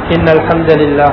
إن الحمد لله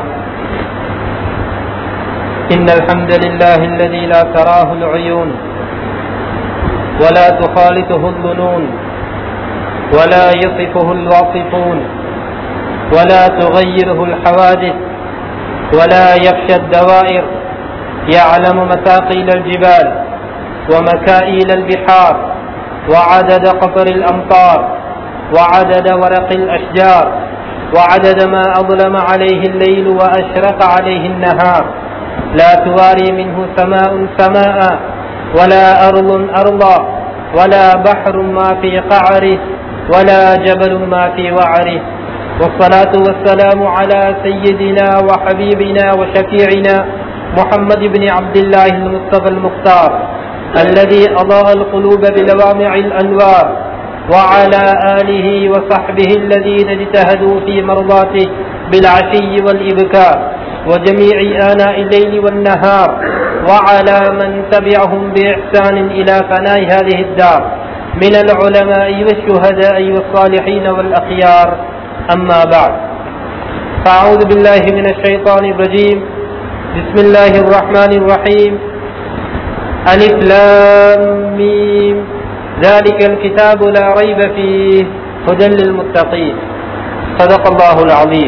إن الحمد لله الذي لا تراه العيون ولا تخالطه الظنون ولا يصفه الواصفون ولا تغيره الحوادث ولا يخشى الدوائر يعلم مثاقيل الجبال ومكائيل البحار وعدد قطر الأمطار وعدد ورق الأشجار وعدد ما أظلم عليه الليل وأشرق عليه النهار لا تواري منه سماء سماء ولا أرض أرضا ولا بحر ما في قعره ولا جبل ما في وعره والصلاة والسلام على سيدنا وحبيبنا وشفيعنا محمد بن عبد الله المصطفى المختار الذي أضاء القلوب بلوامع الأنوار وعلى آله وصحبه الذين اجتهدوا في مرضاته بالعشي والإبكار وجميع آناء الليل والنهار وعلى من تبعهم بإحسان إلى فناء هذه الدار من العلماء والشهداء والصالحين والأخيار أما بعد فأعوذ بالله من الشيطان الرجيم بسم الله الرحمن الرحيم ألف لام ميم ذلك الكتاب لا ريب فيه هدى للمتقين صدق الله العظيم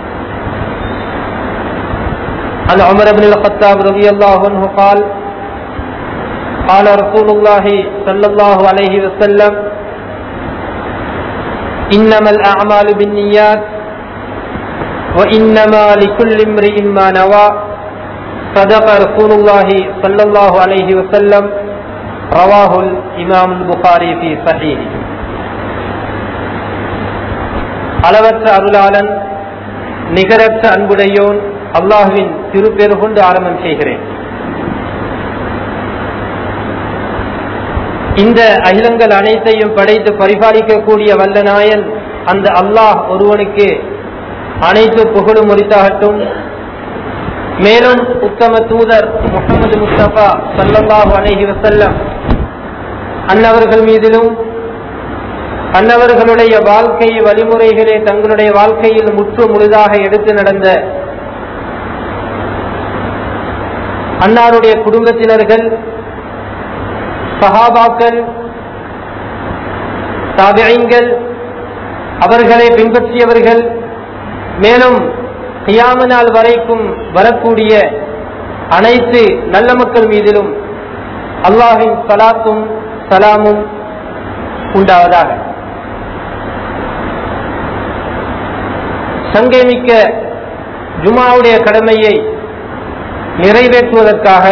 عن عمر بن الخطاب رضي الله عنه قال قال رسول الله صلى الله عليه وسلم إنما الأعمال بالنيات وإنما لكل امرئ ما نوى صدق رسول الله صلى الله عليه وسلم رواه الإمام البخاري في صحيحه அளவற்ற அருளாளன் நிகரற்ற அன்புடையோன் அல்லாஹுவின் திருப்பேறு கொண்டு ஆரம்பம் செய்கிறேன் இந்த அகிலங்கள் அனைத்தையும் படைத்து பரிபாலிக்கக்கூடிய வல்லநாயன் அந்த அல்லாஹ் ஒருவனுக்கு அனைத்து புகழும் முறித்தாகட்டும் மேலும் உத்தம தூதர் முகமது முஸ்தபா சல்லல்லாஹு அலஹி வசல்லம் அன்னவர்கள் மீதிலும் அன்னவர்களுடைய வாழ்க்கை வழிமுறைகளை தங்களுடைய வாழ்க்கையில் முற்று முழுதாக எடுத்து நடந்த அன்னாருடைய குடும்பத்தினர்கள் சஹாபாக்கள் தாபியங்கள் அவர்களை பின்பற்றியவர்கள் மேலும் கியாம நாள் வரைக்கும் வரக்கூடிய அனைத்து நல்ல மக்கள் மீதிலும் அல்லாஹின் சலாத்தும் சலாமும் உண்டாவதாக சங்கமிக்க ஜுமாவுடைய கடமையை நிறைவேற்றுவதற்காக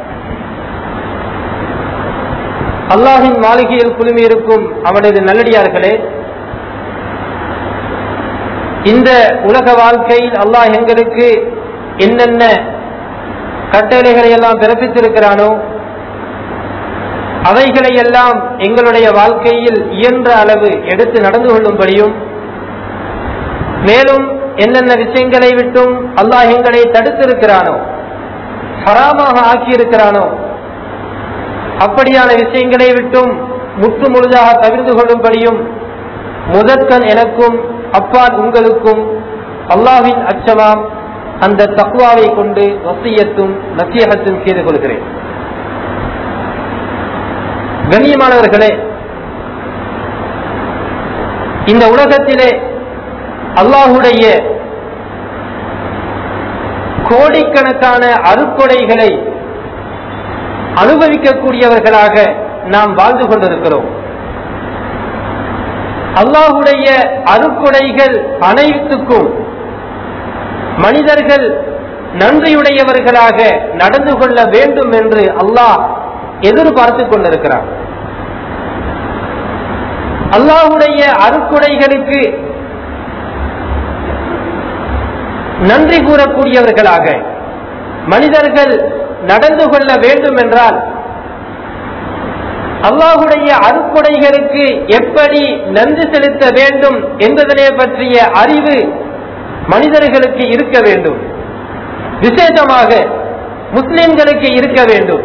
அல்லாஹின் மாளிகையில் குழுமி இருக்கும் அவனது நல்லடியார்களே இந்த உலக வாழ்க்கையில் அல்லாஹ் எங்களுக்கு என்னென்ன கட்டளைகளை எல்லாம் பிறப்பித்திருக்கிறானோ அவைகளை எல்லாம் எங்களுடைய வாழ்க்கையில் இயன்ற அளவு எடுத்து நடந்து கொள்ளும்படியும் மேலும் என்னென்ன விஷயங்களை விட்டும் அல்லாஹ் எங்களை தடுத்திருக்கிறானோ ஹராமாக ஆக்கியிருக்கிறானோ அப்படியான விஷயங்களை விட்டும் முற்று முழுதாக தவிர்த்து கொள்ளும்படியும் முதற்கன் எனக்கும் அப்பால் உங்களுக்கும் அல்லாவின் அச்சமாம் அந்த தக்குவாவை கொண்டு வசியத்தும் நசியகத்தும் செய்து கொள்கிறேன் கண்ணியமானவர்களே இந்த உலகத்திலே அல்லாஹுடைய கோடிக்கணக்கான அருக்கொடைகளை அனுபவிக்கக்கூடியவர்களாக நாம் வாழ்ந்து கொண்டிருக்கிறோம் அல்லாஹுடைய அருக்குடைகள் அனைத்துக்கும் மனிதர்கள் நன்றியுடையவர்களாக நடந்து கொள்ள வேண்டும் என்று அல்லாஹ் எதிர்பார்த்து கொண்டிருக்கிறார் அல்லாஹுடைய அருக்குடைகளுக்கு நன்றி கூறக்கூடியவர்களாக மனிதர்கள் நடந்து கொள்ள வேண்டும் என்றால் அல்லாஹுடைய அருக்குடைகளுக்கு எப்படி நன்றி செலுத்த வேண்டும் என்பதனை பற்றிய அறிவு மனிதர்களுக்கு இருக்க வேண்டும் விசேஷமாக முஸ்லிம்களுக்கு இருக்க வேண்டும்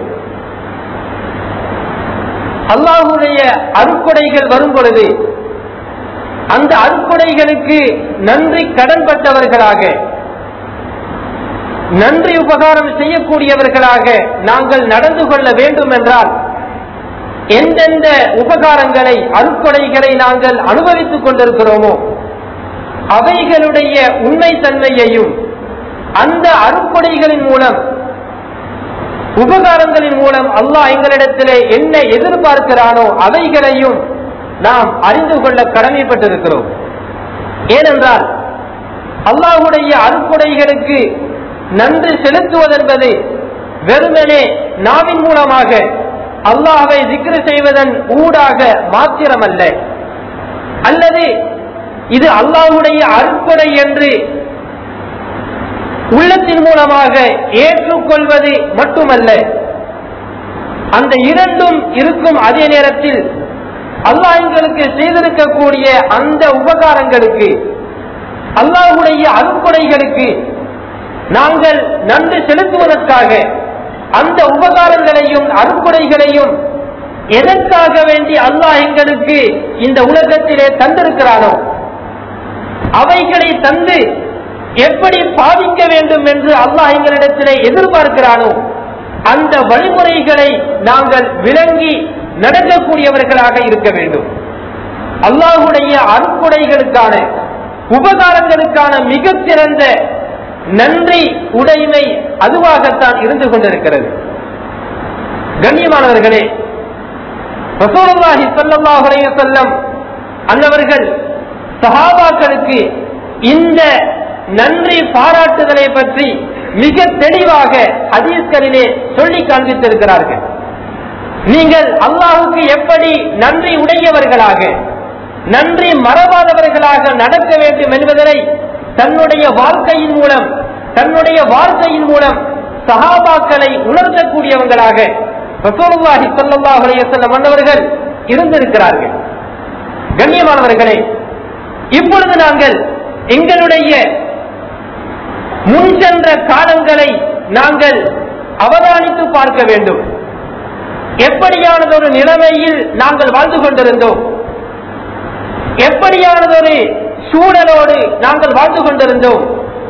அல்லாஹுடைய அருக்குடைகள் வரும் பொழுது அந்த அருக்குடைகளுக்கு நன்றி கடன்பட்டவர்களாக நன்றி உபகாரம் செய்யக்கூடியவர்களாக நாங்கள் நடந்து கொள்ள வேண்டும் என்றால் எந்தெந்த உபகாரங்களை அருக்கொடைகளை நாங்கள் அனுபவித்துக் கொண்டிருக்கிறோமோ அவைகளுடைய உண்மைத்தன்மையையும் அந்த அருக்கொடைகளின் மூலம் உபகாரங்களின் மூலம் அல்லாஹ் எங்களிடத்திலே என்ன எதிர்பார்க்கிறானோ அவைகளையும் நாம் அறிந்து கொள்ள கடமைப்பட்டிருக்கிறோம் ஏனென்றால் அல்லாஹுடைய அருக்குடைகளுக்கு நன்றி செலுத்துவதென்பது வெறுமனே நாவின் மூலமாக அல்லாஹை திக்ரு செய்வதன் ஊடாக மாத்திரமல்ல அல்லது இது அல்லாஹுடைய அருக்குடை என்று உள்ளத்தின் மூலமாக ஏற்றுக்கொள்வது மட்டுமல்ல அந்த இரண்டும் இருக்கும் அதே நேரத்தில் அல்லாஹ் எங்களுக்கு செய்திருக்கக்கூடிய அந்த உபகாரங்களுக்கு அல்லாஹுடைய அருக்குடைகளுக்கு நாங்கள் நன்றி செலுத்துவதற்காக அந்த உபகாரங்களையும் அருக்குடைகளையும் எதற்காக வேண்டி அல்லாஹ் எங்களுக்கு இந்த உலகத்திலே தந்திருக்கிறானோ அவைகளை தந்து எப்படி பாதிக்க வேண்டும் என்று அல்லாஹ் எங்களிடத்திலே எதிர்பார்க்கிறானோ அந்த வழிமுறைகளை நாங்கள் விளங்கி நடக்கக்கூடியவர்களாக இருக்க வேண்டும் அல்லாஹுடைய அருக்குடைகளுக்கான உபகாரங்களுக்கான மிக சிறந்த நன்றி உடைமை அதுவாகத்தான் இருந்து கொண்டிருக்கிறது கண்ணியமானவர்களே ரசூலுல்லாஹி ஸல்லல்லாஹு அலைஹி வஸல்லம் அன்னவர்கள் சஹாபாக்களுக்கு இந்த நன்றி பாராட்டுதலை பற்றி மிக தெளிவாக ஹதீஸ்களிலே சொல்லி காண்பித்திருக்கிறார்கள் நீங்கள் அல்லாஹுக்கு எப்படி நன்றி உடையவர்களாக நன்றி மறவாதவர்களாக நடக்க வேண்டும் என்பதனை தன்னுடைய வாழ்க்கையின் மூலம் தன்னுடைய வாழ்க்கையின் மூலம் சஹாபாக்களை உணர்த்தக்கூடியவங்களாக ரசூலுல்லாஹி ஸல்லல்லாஹு அலைஹி வஸல்லம் மன்னவர்கள் இருந்திருக்கிறார்கள் கண்ணியமானவர்களே இப்பொழுது நாங்கள் எங்களுடைய முன் சென்ற காலங்களை நாங்கள் அவதானித்து பார்க்க வேண்டும் எப்படியானதொரு நிலைமையில் நாங்கள் வாழ்ந்து கொண்டிருந்தோம் எப்படியானதொரு சூழலோடு நாங்கள் வாழ்ந்து கொண்டிருந்தோம்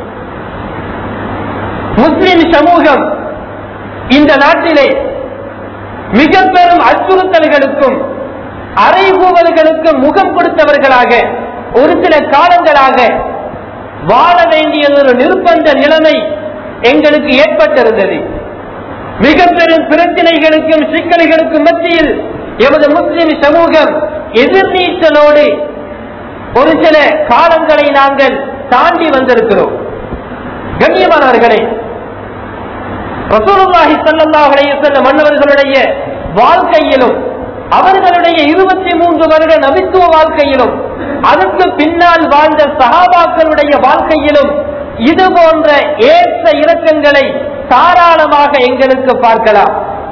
முஸ்லிம் சமூகம் இந்த நாட்டிலே மிக பெரும் அச்சுறுத்தல்களுக்கும் அறைகூவல்களுக்கும் முகம் கொடுத்தவர்களாக ஒரு சில காலங்களாக வாழ வேண்டிய ஒரு நிர்பந்த நிலைமை எங்களுக்கு ஏற்பட்டிருந்தது மிக பெரும் பிரச்சனைகளுக்கும் சிக்கல்களுக்கும் மத்தியில் எமது முஸ்லிம் சமூகம் எதிர்நீச்சலோடு ஒரு சில காலங்களை நாங்கள் தாண்டி வந்திருக்கிறோம் கண்ணியமானவர்களே ரசூலுல்லாஹி ஸல்லல்லாஹு அலைஹி வஸல்லம் மன்னவர்களுடைய வாழ்க்கையிலும் அவர்களுடைய இருபத்தி மூன்று வருட நபித்துவ வாழ்க்கையிலும் அதற்கு பின்னால் வாழ்ந்த சஹாபாக்களுடைய வாழ்க்கையிலும் இது போன்ற ஏற்ற இலக்கங்களை தாராளமாக எங்களுக்கு பார்க்கலாம்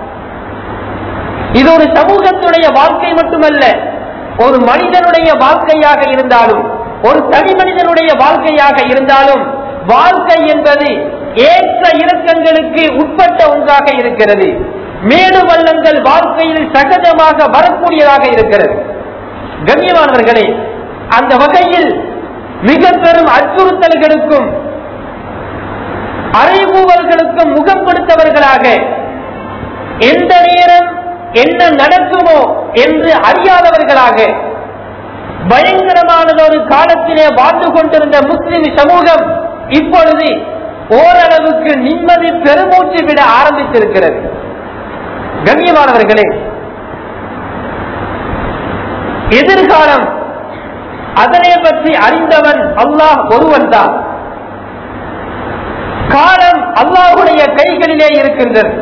இது ஒரு சமூகத்துடைய வாழ்க்கை மட்டுமல்ல ஒரு மனிதனுடைய வாழ்க்கையாக இருந்தாலும் ஒரு தனி மனிதனுடைய வாழ்க்கையாக இருந்தாலும் வாழ்க்கை என்பது ஏற்ற இலக்கங்களுக்கு உட்பட்ட ஒன்றாக இருக்கிறது மேடு வல்லங்கள் வாழ்க்கையில் சகஜமாக வரக்கூடியதாக இருக்கிறது கண்ணியமானவர்களே அந்த வகையில் மிக பெரும் அச்சுறுத்தல்களுக்கும் அறைகூவல்களுக்கும் முகம் கொடுத்தவர்களாக எந்த நேரம் என்ன நடக்குமோ என்று அறியாதவர்களாக பயங்கரமானதொரு காலத்திலே வாழ்ந்து கொண்டிருந்த முஸ்லிம் சமூகம் இப்பொழுது ஓரளவுக்கு நிம்மதி பெருமூச்சு விட ஆரம்பித்திருக்கிறது கண்ணியமானவர்களே எதிர்காலம் அதனை பற்றி அறிந்தவன் அல்லாஹ் ஒருவன் தான் காலம் அல்லாஹுடைய கைகளிலே இருக்கின்றது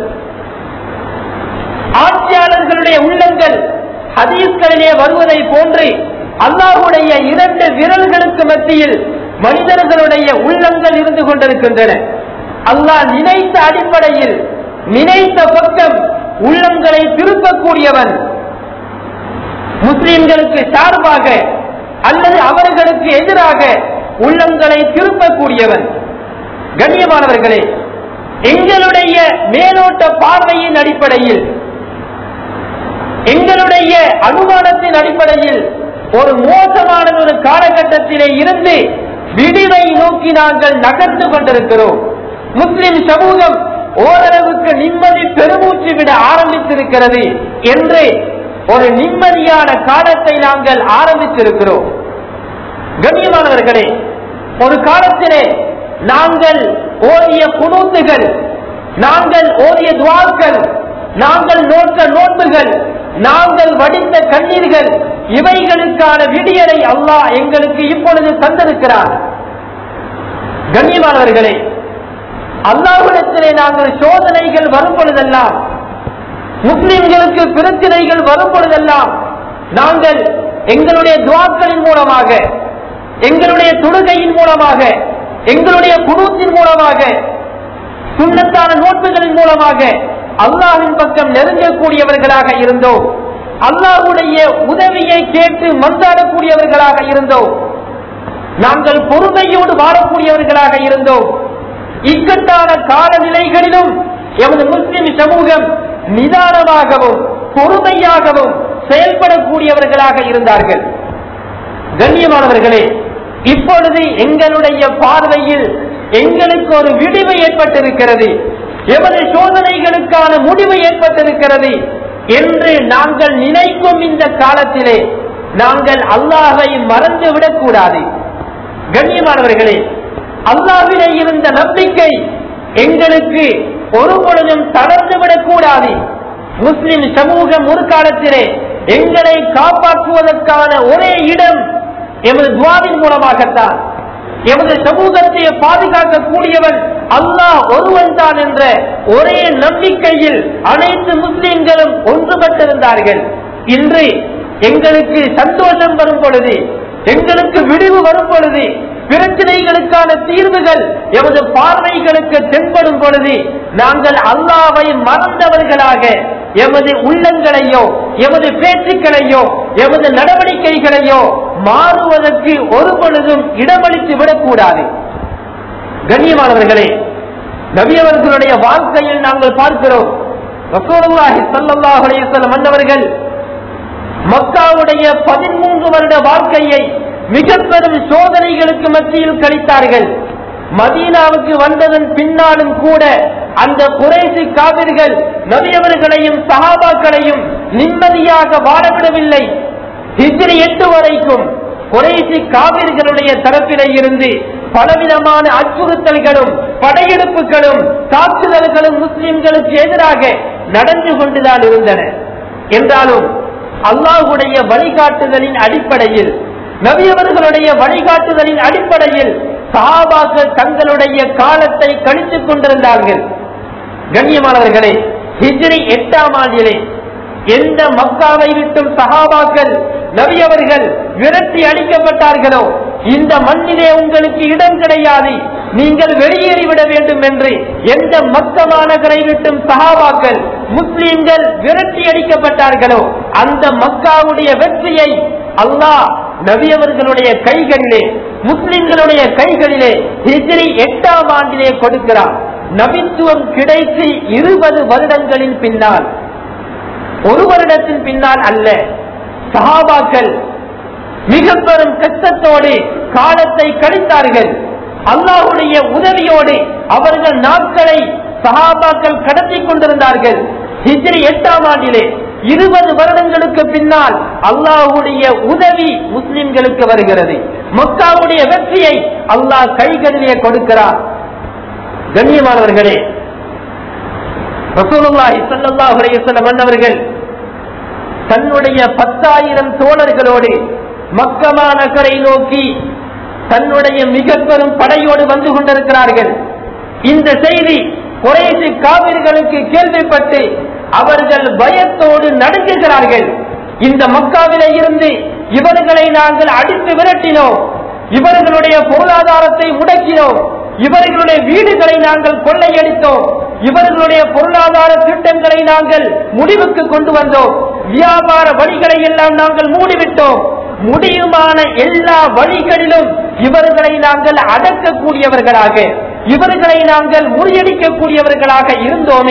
ஆட்சியாளர்களுடைய உள்ளங்கள் ஹதீஸ்களிலே வருவதை போன்று அல்லாஹுடைய இரண்டு விரல்களுக்கு மத்தியில் மனிதர்களுடைய உள்ளங்கள் இருந்து கொண்டிருக்கின்றன அல்லாஹ் நினைத்த அடிப்படையில் நினைத்த பக்கம் உள்ளங்களை திருப்பக்கூடியவன் முஸ்லிம்களுக்கு சார்பாக அல்லது அவர்களுக்கு எதிராக உள்ளங்களை திருப்பக்கூடியவன் கண்ணியமானவர்களே எங்களுடைய மேலோட்ட பார்வையின் அடிப்படையில் எங்களுடைய அனுமானத்தின் அடிப்படையில் ஒரு மோசமான ஒரு காலகட்டத்திலே இருந்து விடிவை நோக்கி நாங்கள் நகர்ந்து கொண்டிருக்கிறோம் முஸ்லிம் சமூகம் ஓரளவுக்கு நிம்மதி பெருமூச்சு விட ஆரம்பித்திருக்கிறது என்று ஒரு நிம்மதியான காலத்தை நாங்கள் ஆரம்பித்திருக்கிறோம் கண்ணியமானவர்களே ஒரு காலத்திலே நாங்கள் ஓதிய குணூத்துகள் நாங்கள் ஓதிய துவாக்கள் நாங்கள் நோக்க நோன்புகள் நாங்கள் வடித்த கண்ணீர்கள் இவைகளுக்கான விடியலை அல்லாஹ் எங்களுக்கு இப்பொழுது தந்திருக்கிறார் கண்ணியமானவர்களே அல்லாஹ்விடத்திலே நாங்கள் சோதனைகள் வரும் பொழுதெல்லாம் முஸ்லிம்களுக்கு பிரச்சனைகள் வரும் பொழுதெல்லாம் நாங்கள் எங்களுடைய துவாக்களின் மூலமாக எங்களுடைய தொழுகையின் மூலமாக எங்களுடைய குடும்பத்தின் மூலமாக சுண்ணத்தான நோட்டுகளின் மூலமாக அல்லாஹின் பக்கம் நெருங்கக்கூடியவர்களாக இருந்தோம் அல்லாஹுடைய உதவியை கேட்டு மன்றாடக்கூடியவர்களாக இருந்தோம் நாங்கள் பொறுமையோடு வாழக்கூடியவர்களாக இருந்தோம் இக்கட்டான காலநிலைகளிலும் எமது முஸ்லிம் சமூகம் நிதானமாகவும் பொறுமையாகவும் செயல்படக்கூடியவர்களாக இருந்தார்கள் கண்ணியமானவர்களே இப்பொழுது எங்களுடைய பார்வையில் எங்களுக்கு ஒரு விடிவு ஏற்பட்டிருக்கிறது எமது சோதனைகளுக்கான முடிவு ஏற்பட்டிருக்கிறது என்று நாங்கள் நினைக்கும் இந்த காலத்திலே நாங்கள் அல்லாஹை மறந்துவிடக் கூடாது கண்ணியமானவர்களே அல்லாஹிலே இருந்த நம்பிக்கை எங்களுக்கு ஒரு பொழுதும் தளர்ந்துவிடக் கூடாது முஸ்லிம் சமூகம் ஒரு காலத்திலே எங்களை காப்பாற்றுவதற்கான ஒரே இடம் எமது துவாவின் மூலமாகத்தான் எமது சமூகத்தை பாதுகாக்கக்கூடியவன் அல்லாஹ் ஒருவன் தான் என்ற ஒரே நம்பிக்கையில் அனைத்து முஸ்லிம்களும் ஒன்றுபட்டிருந்தார்கள் இன்று எங்களுக்கு சந்தோஷம் வரும் பொழுது எங்களுக்கு விடிவு வரும் பொழுது பிரச்சனைகளுக்கான தீர்வுகள் எமது பார்வைகளுக்கு தென்படும் பொழுது நாங்கள் அல்லாவை மறந்தவர்களாக எமது உள்ளங்களையோ எமது பேச்சுக்களையோ எமது நடவடிக்கைகளையோ மாறுவதற்கு ஒரு பொழுதும் இடமளித்து விடக்கூடாது கண்ணியமானவர்களே நபியவர்களுடைய வாழ்க்கையில் நாங்கள் பார்க்கிறோம் ரசூலுல்லாஹி ஸல்லல்லாஹு அலைஹி வஸல்லம் மன்னவர்கள் மக்காவுடைய பதிமூன்று வருட வாழ்க்கையை மிக பெரும் சோதனைகளுக்கு மத்தியில் கழித்தார்கள் மதீனாவுக்கு வந்ததன் பின்னாலும் கூட அந்த குறைசி காவிர்கள் நபியவர்களையும் சஹாபாக்களையும் நிம்மதியாக வாழவிடவில்லை ஹிஜ்ரி எட்டு வரைக்கும் குறைசி காவிர்களுடைய தரப்பிலே இருந்து பலவிதமான அச்சுறுத்தல்களும் படையெடுப்புகளும் தாக்குதல்களும் முஸ்லிம்களுக்கு எதிராக நடந்து கொண்டுதான் இருந்தன என்றாலும் அல்லாஹுடைய வழிகாட்டுதலின் அடிப்படையில் நபியவர்களுடைய வழிகாட்டுதலின் அடிப்படையில் சஹாபாக்கள் தங்களுடைய காலத்தை கழித்துக் கொண்டிருந்தார்கள் கண்ணியமானவர்களே ஹிஜ்ரி எட்டாம் ஆண்டிலே எந்த மக்காவை விட்டும் சஹாபாக்கள் நபியவர்கள் விரட்டி அளிக்கப்பட்டார்களோ இந்த மண்ணிலே உங்களுக்கு இடம் கிடையாது நீங்கள் வெளியேறிவிட வேண்டும் என்று எந்த மக்க மாநகரை விட்டும் சஹாபாக்கள் முஸ்லிம்கள் விரட்டி அடிக்கப்பட்டார்களோ அந்த மக்காவுடைய வெற்றியை அல்லாஹ் நபியவர்களுடைய கைகளிலே முஸ்லிம்களுடைய கைகளிலே ஹிஜ்ரி எட்டாம் ஆண்டிலே கொடுக்கிறார் நபித்துவம் கிடைத்து இருபது வருடங்களின் பின்னால் ஒரு வருடத்தின் பின்னால் அல்ல சஹாபாக்கள் மிக பெரும் கஷ்டத்தோடு காலத்தை கழித்தார்கள் அல்லாஹுடைய உதவியோடு அவர்கள் நாட்களை சஹாபாக்கள் கடத்தி கொண்டிருந்தார்கள் ஹிஜ்ரி எட்டாம் ஆண்டிலே இருபது வருடங்களுக்கு பின்னால் அல்லாஹுடைய உதவி முஸ்லிம்களுக்கு வருகிறது மக்காவுடைய வெற்றியை அல்லாஹ் கைகளிலே கொடுக்கிறார் கண்ணியமானவர்களே ரசூலுல்லாஹி ஸல்லல்லாஹு அலைஹி வஸல்லம் அன்னவர்கள் தன்னுடைய பத்தாயிரம் தோழர்களோடு மக்கமா நகரை நோக்கி தன்னுடைய மிக பெரும் படையோடு வந்து கொண்டிருக்கிறார்கள் இந்த செய்தி குறைசி காவிர்களுக்கு கேள்விப்பட்டு அவர்கள் பயத்தோடு நடுங்குகிறார்கள் இந்த மக்காவிலே இருந்து இவர்களை நாங்கள் அடித்து விரட்டினோம் இவர்களுடைய பொருளாதாரத்தை முடக்கினோம் இவர்களுடைய வீடுகளை நாங்கள் கொள்ளையடித்தோம் இவர்களுடைய பொருளாதார திட்டங்களை நாங்கள் முடிவுக்கு கொண்டு வந்தோம் வியாபார வழிகளை எல்லாம் நாங்கள் மூடிவிட்டோம் முடியுமான எல்லா வழிகளிலும் இவர்களை நாங்கள் அடக்கக்கூடியவர்களாக இவர்களை நாங்கள் முறியடிக்கக்கூடியவர்களாக இருந்தோமே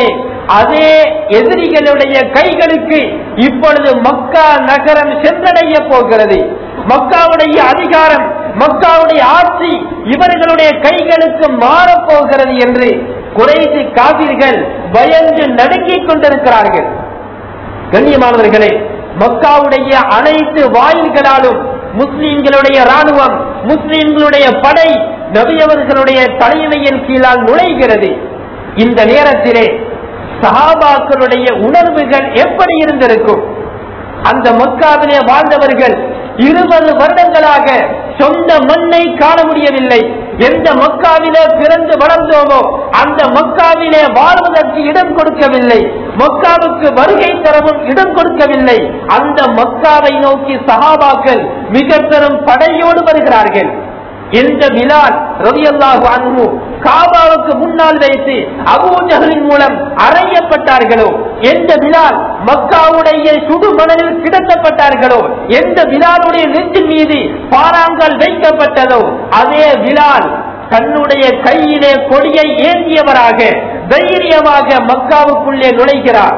அதே எதிரிகளுடைய கைகளுக்கு இப்பொழுது மக்கா நகரம் சென்றடைய போகிறது மக்காவுடைய அதிகாரம் மக்காவுடைய ஆட்சி இவர்களுடைய கைகளுக்கு மாறப்போகிறது என்று குறைசி காவிர்கள் பயந்து நடுங்கிக் கொண்டிருக்கிறார்கள் கண்ணியமானவர்களே மக்காவுடைய அனைத்து வாயில்களாலும் முஸ்லிம்களுடைய ராணுவம் முஸ்லிம்களுடைய படை நபியவர்களுடைய தலைமையின் கீழால் நுழைகிறது இந்த நேரத்திலே சஹாபாக்களுடைய உணர்வுகள் எப்படி இருந்திருக்கும் அந்த மக்காவிலே வாழ்ந்தவர்கள் இருபது வருடங்களாக சொந்த மண்ணை காண முடியவில்லை எந்த மக்காவிலே பிறந்து வளர்ந்தோமோ அந்த மக்காவிலே வாழ்வதற்கு இடம் கொடுக்கவில்லை மக்காவுக்கு வருகை தரவும் இடம் கொடுக்கவில்லை அந்த மக்காவை நோக்கி சஹாபாக்கள் மிக பெரும் படையோடு வருகிறார்கள் எந்த பிலால் ரவியல்லாஹு அன்ஹு காபாவுக்கு முன்னால் வைத்து அபூஜகளின் மூலம் அறையப்பட்டார்களோ எந்த பிலால் மக்காவுடைய சுடு மணலில் கிடத்தப்பட்டார்களோ எந்த பிலாலுடைய நெஞ்சின் மீது பாறாங்கல் வைக்கப்பட்டதோ அதே பிலால் தன்னுடைய கையிலே கொடியை ஏந்தியவராக தைரியமாக மக்காவுக்குள்ளே நுழைகிறார்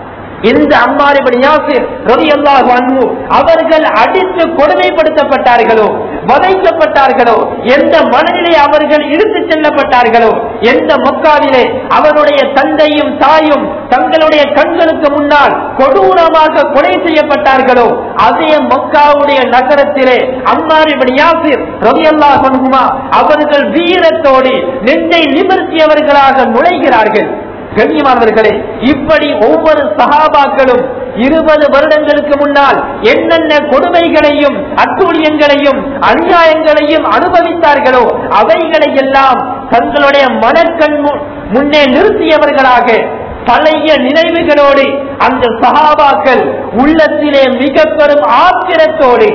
இந்த அம்மாரிபடி யாசிர் ரவி அல்லாஹ் அன்பு அவர்கள் அடித்து கொடுமைப்படுத்தப்பட்டார்களோ வதைக்கப்பட்டார்களோ எந்த மனநிலை அவர்கள் இழுத்து செல்லப்பட்டார்களோ எந்த மக்காவிலே அவருடைய தந்தையும் தாயும் தங்களுடைய கண்களுக்கு முன்னால் கொடூரமாக கொலை செய்யப்பட்டார்களோ அதே மக்காவுடைய நகரத்திலே அம்மாரிபடி யாசிர் ரவி அல்லாஹ் அன்புமா அவர்கள் வீரத்தோடு நெஞ்சை நிமிர்த்தியவர்களாக நுழைகிறார்கள் கண்ணியமானவர்களே இப்படி ஒவ்வொரு சகாபாக்களும் இருபது வருடங்களுக்கு முன்னால் என்னென்ன கொடுமைகளையும் அட்டூழியங்களையும் அநியாயங்களையும் அனுபவித்தார்களோ அவைகளை எல்லாம் தங்களுடைய மனக்கண் மு- முன்னே நிறுத்தியவர்களாக பழைய நினைவுகளோடு அந்த சகாபாக்கள் உள்ளத்திலே மிக பெரும் ஆத்திரத்தோடு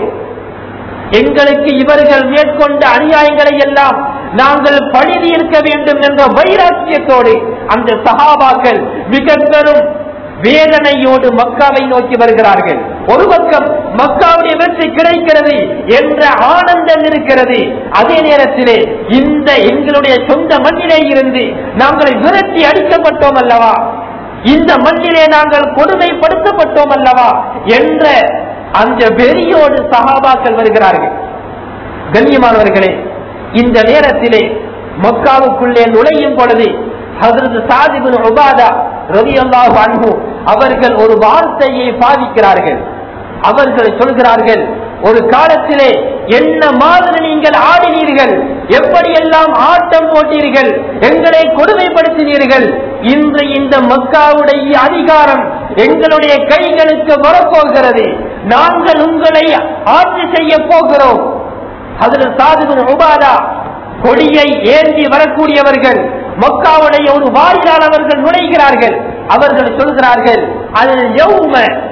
எங்களுக்கு இவர்கள் மேற்கொண்ட அநியாயங்களை எல்லாம் நாங்கள் பழிதி இருக்க வேண்டும் என்ற வைராக்கியத்தோடு அந்த சகாபாக்கள் மிக பெரும் வேதனையோடு மக்காவை நோக்கி வருகிறார்கள் ஒரு பக்கம் மக்காவுடைய வெற்றி கிடைக்கிறது என்ற ஆனந்தம் இருக்கிறது அதே நேரத்திலே இந்த எங்களுடைய சொந்த மண்ணிலே இருந்து நாங்கள் விரட்டி அடிக்கப்பட்டோம் அல்லவா இந்த மண்ணிலே நாங்கள் கொடுமைப்படுத்தப்பட்டோம் அல்லவா என்ற அந்த வெறியோடு சகாபாக்கள் வருகிறார்கள் கண்ணியமானவர்களே இந்த நேரத்திலே மக்காவுக்குள்ளே நுழையும் பொழுது ஹசரத் சாதிபின் உபாதா ரவி அன்ஹு அவர்கள் ஒரு வார்த்தையை பாதிக்கிறார்கள் அவர்கள் சொல்கிறார்கள் ஒரு காலத்திலே என்ன மாதிரி நீங்கள் ஆடினீர்கள் எப்படியெல்லாம் ஆட்டம் போட்டீர்கள் எங்களை கொடுமைப்படுத்தினீர்கள் இன்று இந்த மக்காவுடைய அதிகாரம் எங்களுடைய கைகளுக்கு வரப்போகிறது நாங்கள் உங்களை ஆட்சி செய்ய போகிறோம் அதில் சாதுபின் உபாதா கொடியை ஏந்தி வரக்கூடியவர்கள் மக்காவுடைய ஒரு வாயிலானவர்கள் நுழைகிறார்கள் அவர்கள் சொல்கிறார்கள் அது யௌம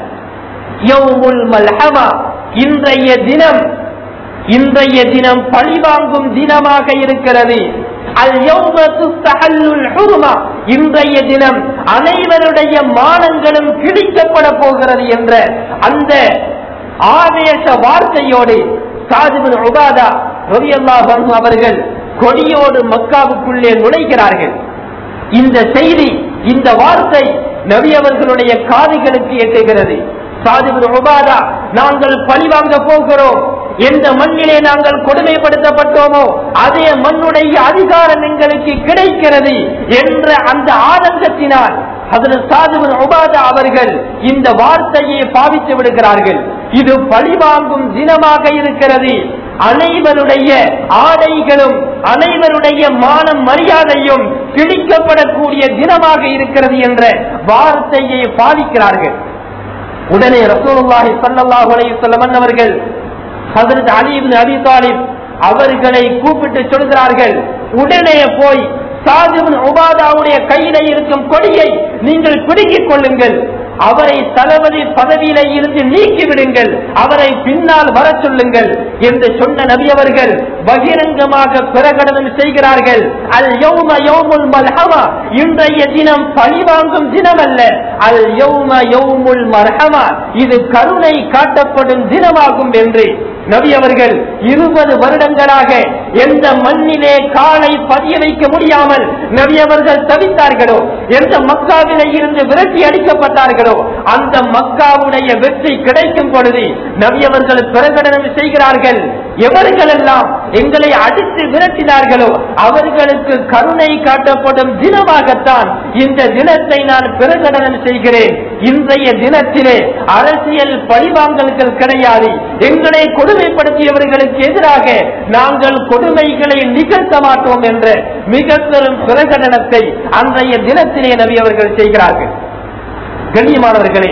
யௌமுல் மல்ஹமா இன்றைய தினம் இன்றைய தினம் பழிவாங்கும் தினமாக இருக்கிறது அல் யௌம துஸ்தஹல்லுல் ஹுருமா இன்றைய தினம் அனைவருடைய மானங்களும் கிழிக்கப்பட போகிறது என்ற அந்த ஆவேச வார்த்தையோடு சாதிபின் உபாதா ரவியல்லாஹு அன்ஹு அவர்கள் கொடியோடு மக்காவுக்குள்ளே நுழைகிறார்கள் இந்த செய்தி இந்த வார்த்தை நபி அவர்களுடைய காதுகளுக்கு எட்டுகிறது சாதிபின் உபாதா நாங்கள் பழிவாங்க போகிறோம் எந்த மண்ணிலே நாங்கள் கொடுமைப்படுத்தப்பட்டோமோ அதே மண்ணுடைய அதிகாரம் எங்களுக்கு கிடைக்கிறது என்ற அந்த ஆனந்தத்தினால் அதில் சாதுவின் உபாதா அவர்கள் இந்த வார்த்தையை பாவித்து விடுகிறார்கள் இது பழிவாங்கும் தினமாக இருக்கிறது அனைவருடைய ஆடைகளும் அனைவருடைய மானம் மரியாதையும் கிழிக்கப்படக்கூடிய தினமாக இருக்கிறது என்ற வார்த்தையை பாதிக்கிறார்கள் உடனே ரசூலுல்லாஹி ஸல்லல்லாஹு அலைஹி வஸல்லம் அவர்கள் ஹஜரத் அலி இப்னு அபி தாலிப் அவர்களை கூப்பிட்டு சொல்கிறார்கள் உடனே போய் சாதிபின் உபாதாவுடைய கையில இருக்கும் கொடியை நீங்கள் பிடுங்கிக் கொள்ளுங்கள் அவரை தளபதி பதவியில இருந்து நீக்கி விடுங்கள் அவரை பின்னால் வர சொல்லுங்கள் என்று சொன்ன நபி அவர்கள் பகிரங்கமாக பிரகடனம் செய்கிறார்கள் அல் யௌம யௌமுல் மல்ஹமா இன்றைய தினம் பழிவாங்கும் தினம் அல்ல அல் யௌம யௌமுல் மர்ஹமா இது கருணை காட்டப்படும் தினமாகும் என்று நபி அவர்கள் இருபது வருடங்களாக எந்த மண்ணிலே காலை பதிய வைக்க முடியாமல் நபி அவர்கள் தவித்தார்களோ எந்த மக்காவிலே இருந்து விரட்டி அடிக்கப்பட்டார்களோ அந்த மக்காவுடைய வெற்றி கிடைக்கும் பொழுது நபி அவர்கள் பிரகடனம் செய்கிறார்கள் எவர்களெல்லாம் எங்களை அடித்து விரட்டினார்களோ அவர்களுக்கு கருணை காட்டப்படும் தினமாகத்தான் இந்த தினத்தை நான் பிரகடனம் செய்கிறேன் இன்றைய தினத்திலே அரசியல் பழிவாங்கல்கள் கிடையாது எங்களை கொடுமைப்படுத்தியவர்களுக்கு எதிராக நாங்கள் கொடுமைகளை நிகழ்த்த மாட்டோம் என்ற மிக பெரும் பிரகடனத்தை அன்றைய தினத்திலே நபி அவர்கள் செய்கிறார்கள் கண்ணியமானவர்களே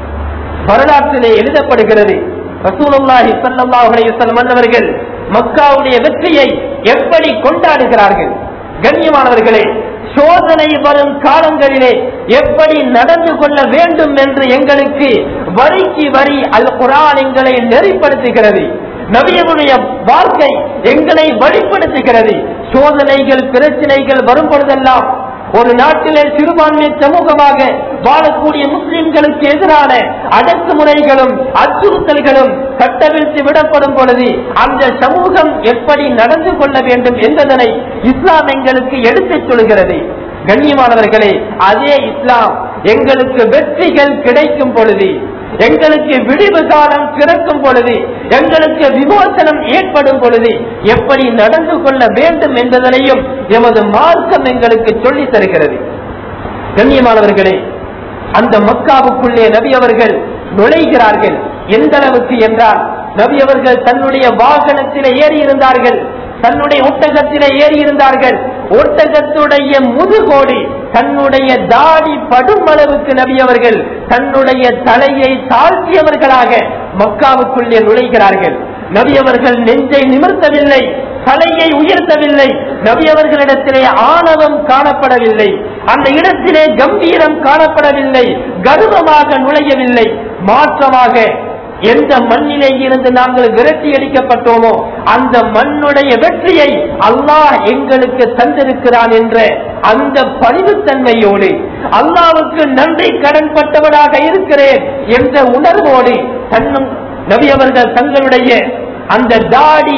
வரலாற்றிலே எழுதப்படுகிறது ரசூலுல்லாஹி ஸல்லல்லாஹு அலைஹி வஸல்லம் அன்னவர்கள் மக்காவுடைய வெற்றியை எப்படி கொண்டாடுகிறார்கள் கண்ணியமானவர்களே சோதனை வரும் காலங்களிலே எப்படி நடந்து கொள்ள வேண்டும் என்று எங்களுக்கு வரிக்கு வரி அல் குரான் எங்களை நெறிப்படுத்துகிறது நபியனுடைய வாழ்க்கை எங்களை வழிப்படுத்துகிறது சோதனைகள் பிரச்சனைகள் வரும் பொழுதெல்லாம் ஒரு நாட்டிலே சிறுபான்மை சமூகமாக வாழக்கூடிய முஸ்லிம்களுக்கு எதிரான அடக்குமுறைகளும் அச்சுறுத்தல்களும் கட்டவிழ்த்து விடப்படும் பொழுது அந்த சமூகம் எப்படி நடந்து கொள்ள வேண்டும் என்பதனை இஸ்லாம் எங்களுக்கு எடுத்துச் சொல்கிறது கண்ணியமானவர்களே அதே இஸ்லாம் எங்களுக்கு வெற்றிகள் கிடைக்கும் பொழுது எங்களுக்கு விடிவு காலம் பிறக்கும் பொழுது எங்களுக்கு விமோசனம் ஏற்படும் பொழுது எப்படி நடந்து கொள்ள வேண்டும் என்பதனையும் எமது மார்க்கம் எங்களுக்கு சொல்லித் தருகிறது கண்ணியமானவர்களே அந்த மக்காவுக்குள்ளே நபி அவர்கள் நுழைகிறார்கள் எந்த அளவுக்கு என்றால் நபி அவர்கள் தன்னுடைய வாகனத்திலே ஏறி இருந்தார்கள் தன்னுடைய ஒட்டகத்திலே ஏறி இருந்தார்கள் ஒட்டகத்துடைய முதுகோடி தன்னுடைய தாடி படும் அளவுக்கு நபி அவர்கள் தன்னுடைய தலையை தாழ்த்தியவர்களாக மக்காவுக்குள்ளே நுழைகிறார்கள் நபி அவர்கள் நெஞ்சை நிமிர்த்தவில்லை தலையை உயர்த்தவில்லை நபி அவர்களிடத்திலே ஆணவம் காணப்படவில்லை அந்த இடத்திலே கம்பீரம் காணப்படவில்லை கர்வமாக நுழையவில்லை மாற்றமாக எந்த மண்ணிலே இருந்து நாங்கள் விரட்டி அடிக்கப்பட்டோமோ அந்த மண்ணுடைய வெற்றியை அல்லாஹ் எங்களுக்கு தந்திருக்கிறான் என்ற அந்த பணிவுத்தன்மையோடு அல்லாவுக்கு நன்றி கடன்பட்டவனாக இருக்கிறேன் என்ற உணர்வோடு தன்னும் நபி அவர்கள் தங்களுடைய அந்த தாடி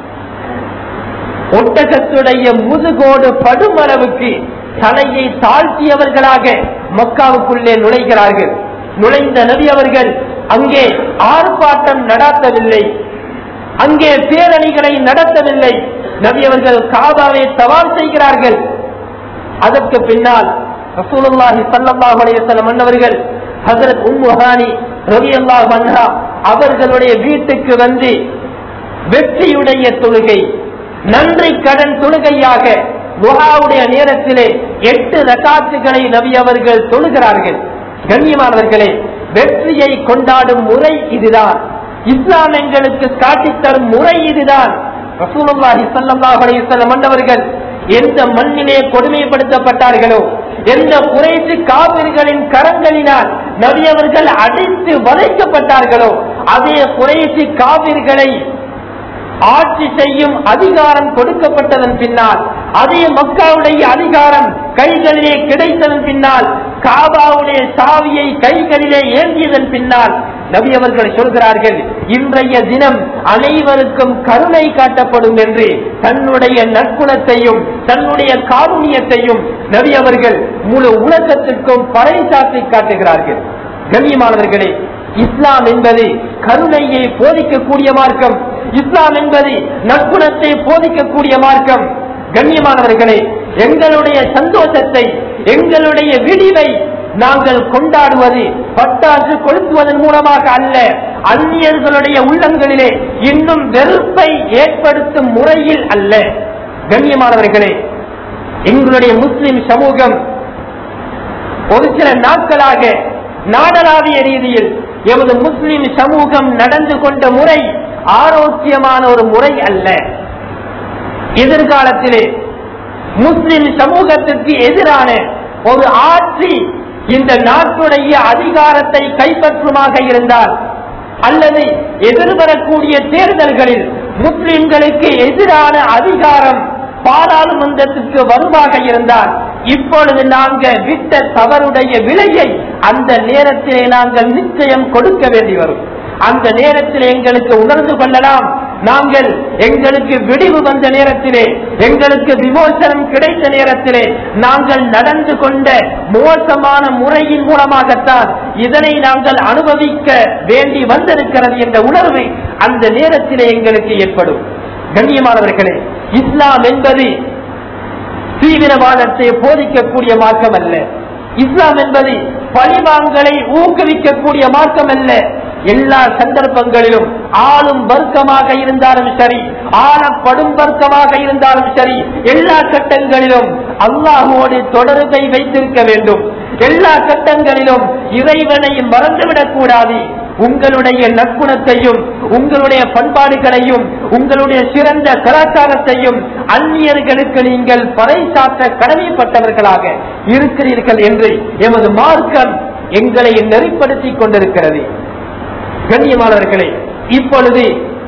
ஒட்டகத்துடைய முதுகோடு படும் அளவுக்கு தலையை தாழ்த்தியவர்களாக மக்காவுக்குள்ளே நுழைகிறார்கள் நுழைந்த நபி அவர்கள் அங்கே ஆர்ப்பாட்டம் நடாத்தவில்லை அங்கே பேரணிகளை நடத்தவில்லை நபி அவர்கள் காபாவை சவால் செய்கிறார்கள் அதற்கு பின்னால் ரசூலுல்லாஹி ஸல்லல்லாஹு அலைஹி வஸல்லம் அன்னவர்கள் ஹஜரத் உம்மு ஹானி ரலியல்லாஹு அன்ஹா அவர்களுடைய வீட்டுக்கு வந்து வெற்றியுடைய தொழுகை நன்றி கடன் தொழுகையாக துஹாவுடைய நேரத்திலே எட்டு ரகாத்துகளை நபி அவர்கள் தொழுகிறார்கள் கண்ணியமானவர்களே வெற்றியை கொண்டாடும் முறை இதுதான் இஸ்லாம் எங்களுக்கு காட்டித்தரும் முறை இதுதான் ரசூலுல்லாஹி ஸல்லல்லாஹு அலைஹி வஸல்லம் மன்னவர்கள் எந்த மண்ணிலே கொடுமைப்படுத்தப்பட்டார்களோ எந்த குறைத்து காவிர்களின் கரங்களினால் நபி அவர்கள் அடித்து வதைக்கப்பட்டார்களோ அதே குறைசி காவிர்களை ஆட்சி செய்யும் அதிகாரம் கொடுக்கப்பட்டதன் பின்னால் அதே மக்காவுடைய அதிகாரம் கைகளிலே கிடைத்ததன் பின்னால் காபாவுடைய சாவியை கைகளிலே ஏந்தியதன் பின்னால் நபி அவர்கள் சொல்கிறார்கள் இன்றைய தினம் அனைவருக்கும் கருணை காட்டப்படும் என்று தன்னுடைய நற்குணத்தையும் தன்னுடைய காருண்யத்தையும் நபி அவர்கள் முழு உலகத்திற்கும் பறைசாற்றி காட்டுகிறார்கள் கண்ணியமானவர்களே இஸ்லாம் என்பது கருணையை போதிக்கக்கூடிய மார்க்கம் இஸ்லாம் என்பது நற்குணத்தை போதிக்கக்கூடிய மார்க்கம் கண்ணியமானவர்களே எங்களுடைய சந்தோஷத்தை எங்களுடைய விடிவை நாங்கள் கொண்டாடுவது பட்டாசு கொளுத்துவதன் மூலமாக அல்ல அந்நியர்களுடைய உள்ளங்களிலே இன்னும் வெறுப்பை ஏற்படுத்தும் முறையில் அல்ல கண்ணியமானவர்களே எங்களுடைய முஸ்லிம் சமூகம் ஒரு சில நாட்களாக நாடளாவிய ரீதியில் எமது முஸ்லிம் சமூகம் நடந்து கொண்ட முறை ஆரோக்கியமான ஒரு முறை அல்ல எதிர்காலத்திலே முஸ்லிம் சமூகத்திற்கு எதிரான ஒரு ஆட்சி இந்த நாட்டுடைய அதிகாரத்தை கைப்பற்றுமாக இருந்தால் அல்லது எதிர்வரக்கூடிய தேர்தல்களில் முஸ்லிம்களுக்கு எதிரான அதிகாரம் பாராளுமன்றத்திற்கு வருமாக இருந்தால் இப்பொழுது நாங்கள் விட்ட தவறுடைய விலையை அந்த நேரத்திலே நாங்கள் நிச்சயம் கொடுக்க வேண்டி வரும் அந்த நேரத்தில் எங்களுக்கு உணர்ந்து கொள்ளலாம் நாங்கள் எங்களுக்கு விடிவு வந்த நேரத்திலே எங்களுக்கு விமோசனம் கிடைத்த நேரத்திலே நாங்கள் நடந்து கொண்ட மோசமான முறையின் மூலமாகத்தான் இதனை நாங்கள் அனுபவிக்க வேண்டி வந்திருக்கிறது என்ற உணர்வு அந்த நேரத்திலே எங்களுக்கு ஏற்படும் கண்ணியமானவர்களே இஸ்லாம் என்பது தீவிரவாதத்தை போதிக்கக்கூடிய மார்க்கம் அல்ல இஸ்லாம் என்பது பழிவாங்கலை ஊக்குவிக்கக்கூடிய மார்க்கம் அல்ல எல்லா சந்தர்ப்பங்களிலும் ஆளும் வர்க்கமாக இருந்தாலும் சரி ஆளப்படும் வர்க்கமாக இருந்தாலும் சரி எல்லா கட்டங்களிலும் அல்லாஹோடு தொடர்பை வைத்திருக்க வேண்டும் எல்லா கட்டங்களிலும் இறைவனை மறந்துவிடக் கூடாது உங்களுடைய நற்குணத்தையும் உங்களுடைய பண்பாடுகளையும் உங்களுடைய சிறந்த கலாச்சாரத்தையும் அந்நியர்களுக்கு நீங்கள் பறைசாற்ற கடமைப்பட்டவர்களாக இருக்கிறீர்கள் என்று எமது மார்க்கம் எங்களை நெறிப்படுத்திக் கொண்டிருக்கிறது கண்ணியமானவர்களே இப்பொழுது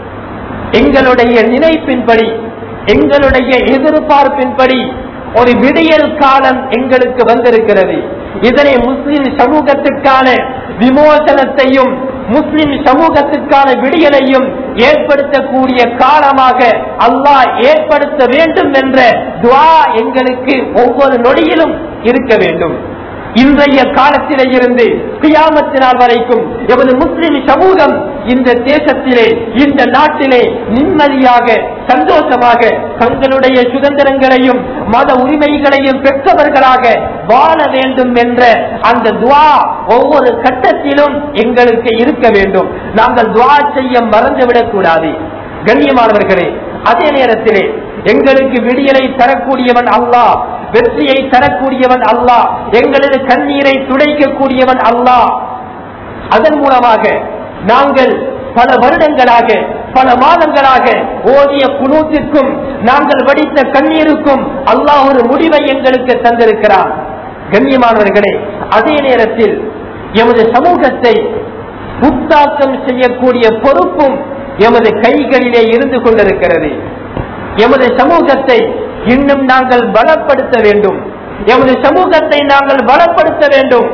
எங்களுடைய நினைப்பின்படி எங்களுடைய எதிர்பார்ப்பின்படி ஒரு விடியல் காலம் எங்களுக்கு வந்திருக்கிறது இதனை முஸ்லிம் சமூகத்துக்கான விமோசனத்தையும் முஸ்லிம் சமூகத்துக்கான விடியலையும் ஏற்படுத்தக்கூடிய காலமாக அல்லாஹ் ஏற்படுத்த வேண்டும் என்ற துவா எங்களுக்கு ஒவ்வொரு நொடியிலும் இருக்க வேண்டும் இன்றைய காலத்திலே இருந்து கியாமத்தினால் வரைக்கும் எமது முஸ்லிம் சமூகம் இந்த தேசத்திலே இந்த நாட்டிலே நிம்மதியாக சந்தோஷமாக தங்களுடைய சுதந்திரங்களையும் மத உரிமைகளையும் பெற்றவர்களாக வாழ வேண்டும் என்ற அந்த துவா ஒவ்வொரு கட்டத்திலும் எங்களுக்கு இருக்க வேண்டும் நாங்கள் துவா செய்ய மறந்துவிடக் கூடாது கண்ணியமானவர்களே அதே நேரத்திலே எங்களுக்கு விடியலை தரக்கூடியவன் அல்லாஹ் வெற்றியை தரக்கூடியவன் அல்லாஹ் எங்களது கண்ணீரை துடைக்கக்கூடியவன் அல்லாஹ் அதன் மூலமாக நாங்கள் பல வருடங்களாக பல மாதங்களாக ஓதிய குனூத்திற்கும் நாங்கள் வடித்த கண்ணீருக்கும் அல்லாஹ் ஒரு முடிவை எங்களுக்கு தந்திருக்கிறார் கண்ணியமானவர்களே அதே நேரத்தில் எமது சமூகத்தை புத்தாக்கம் செய்யக்கூடிய பொறுப்பும் எமது கைகளிலே இருந்து கொண்டிருக்கிறது எமது சமூகத்தை இன்னும் நாங்கள் பலப்படுத்த வேண்டும் எமது சமூகத்தை நாங்கள் பலப்படுத்த வேண்டும்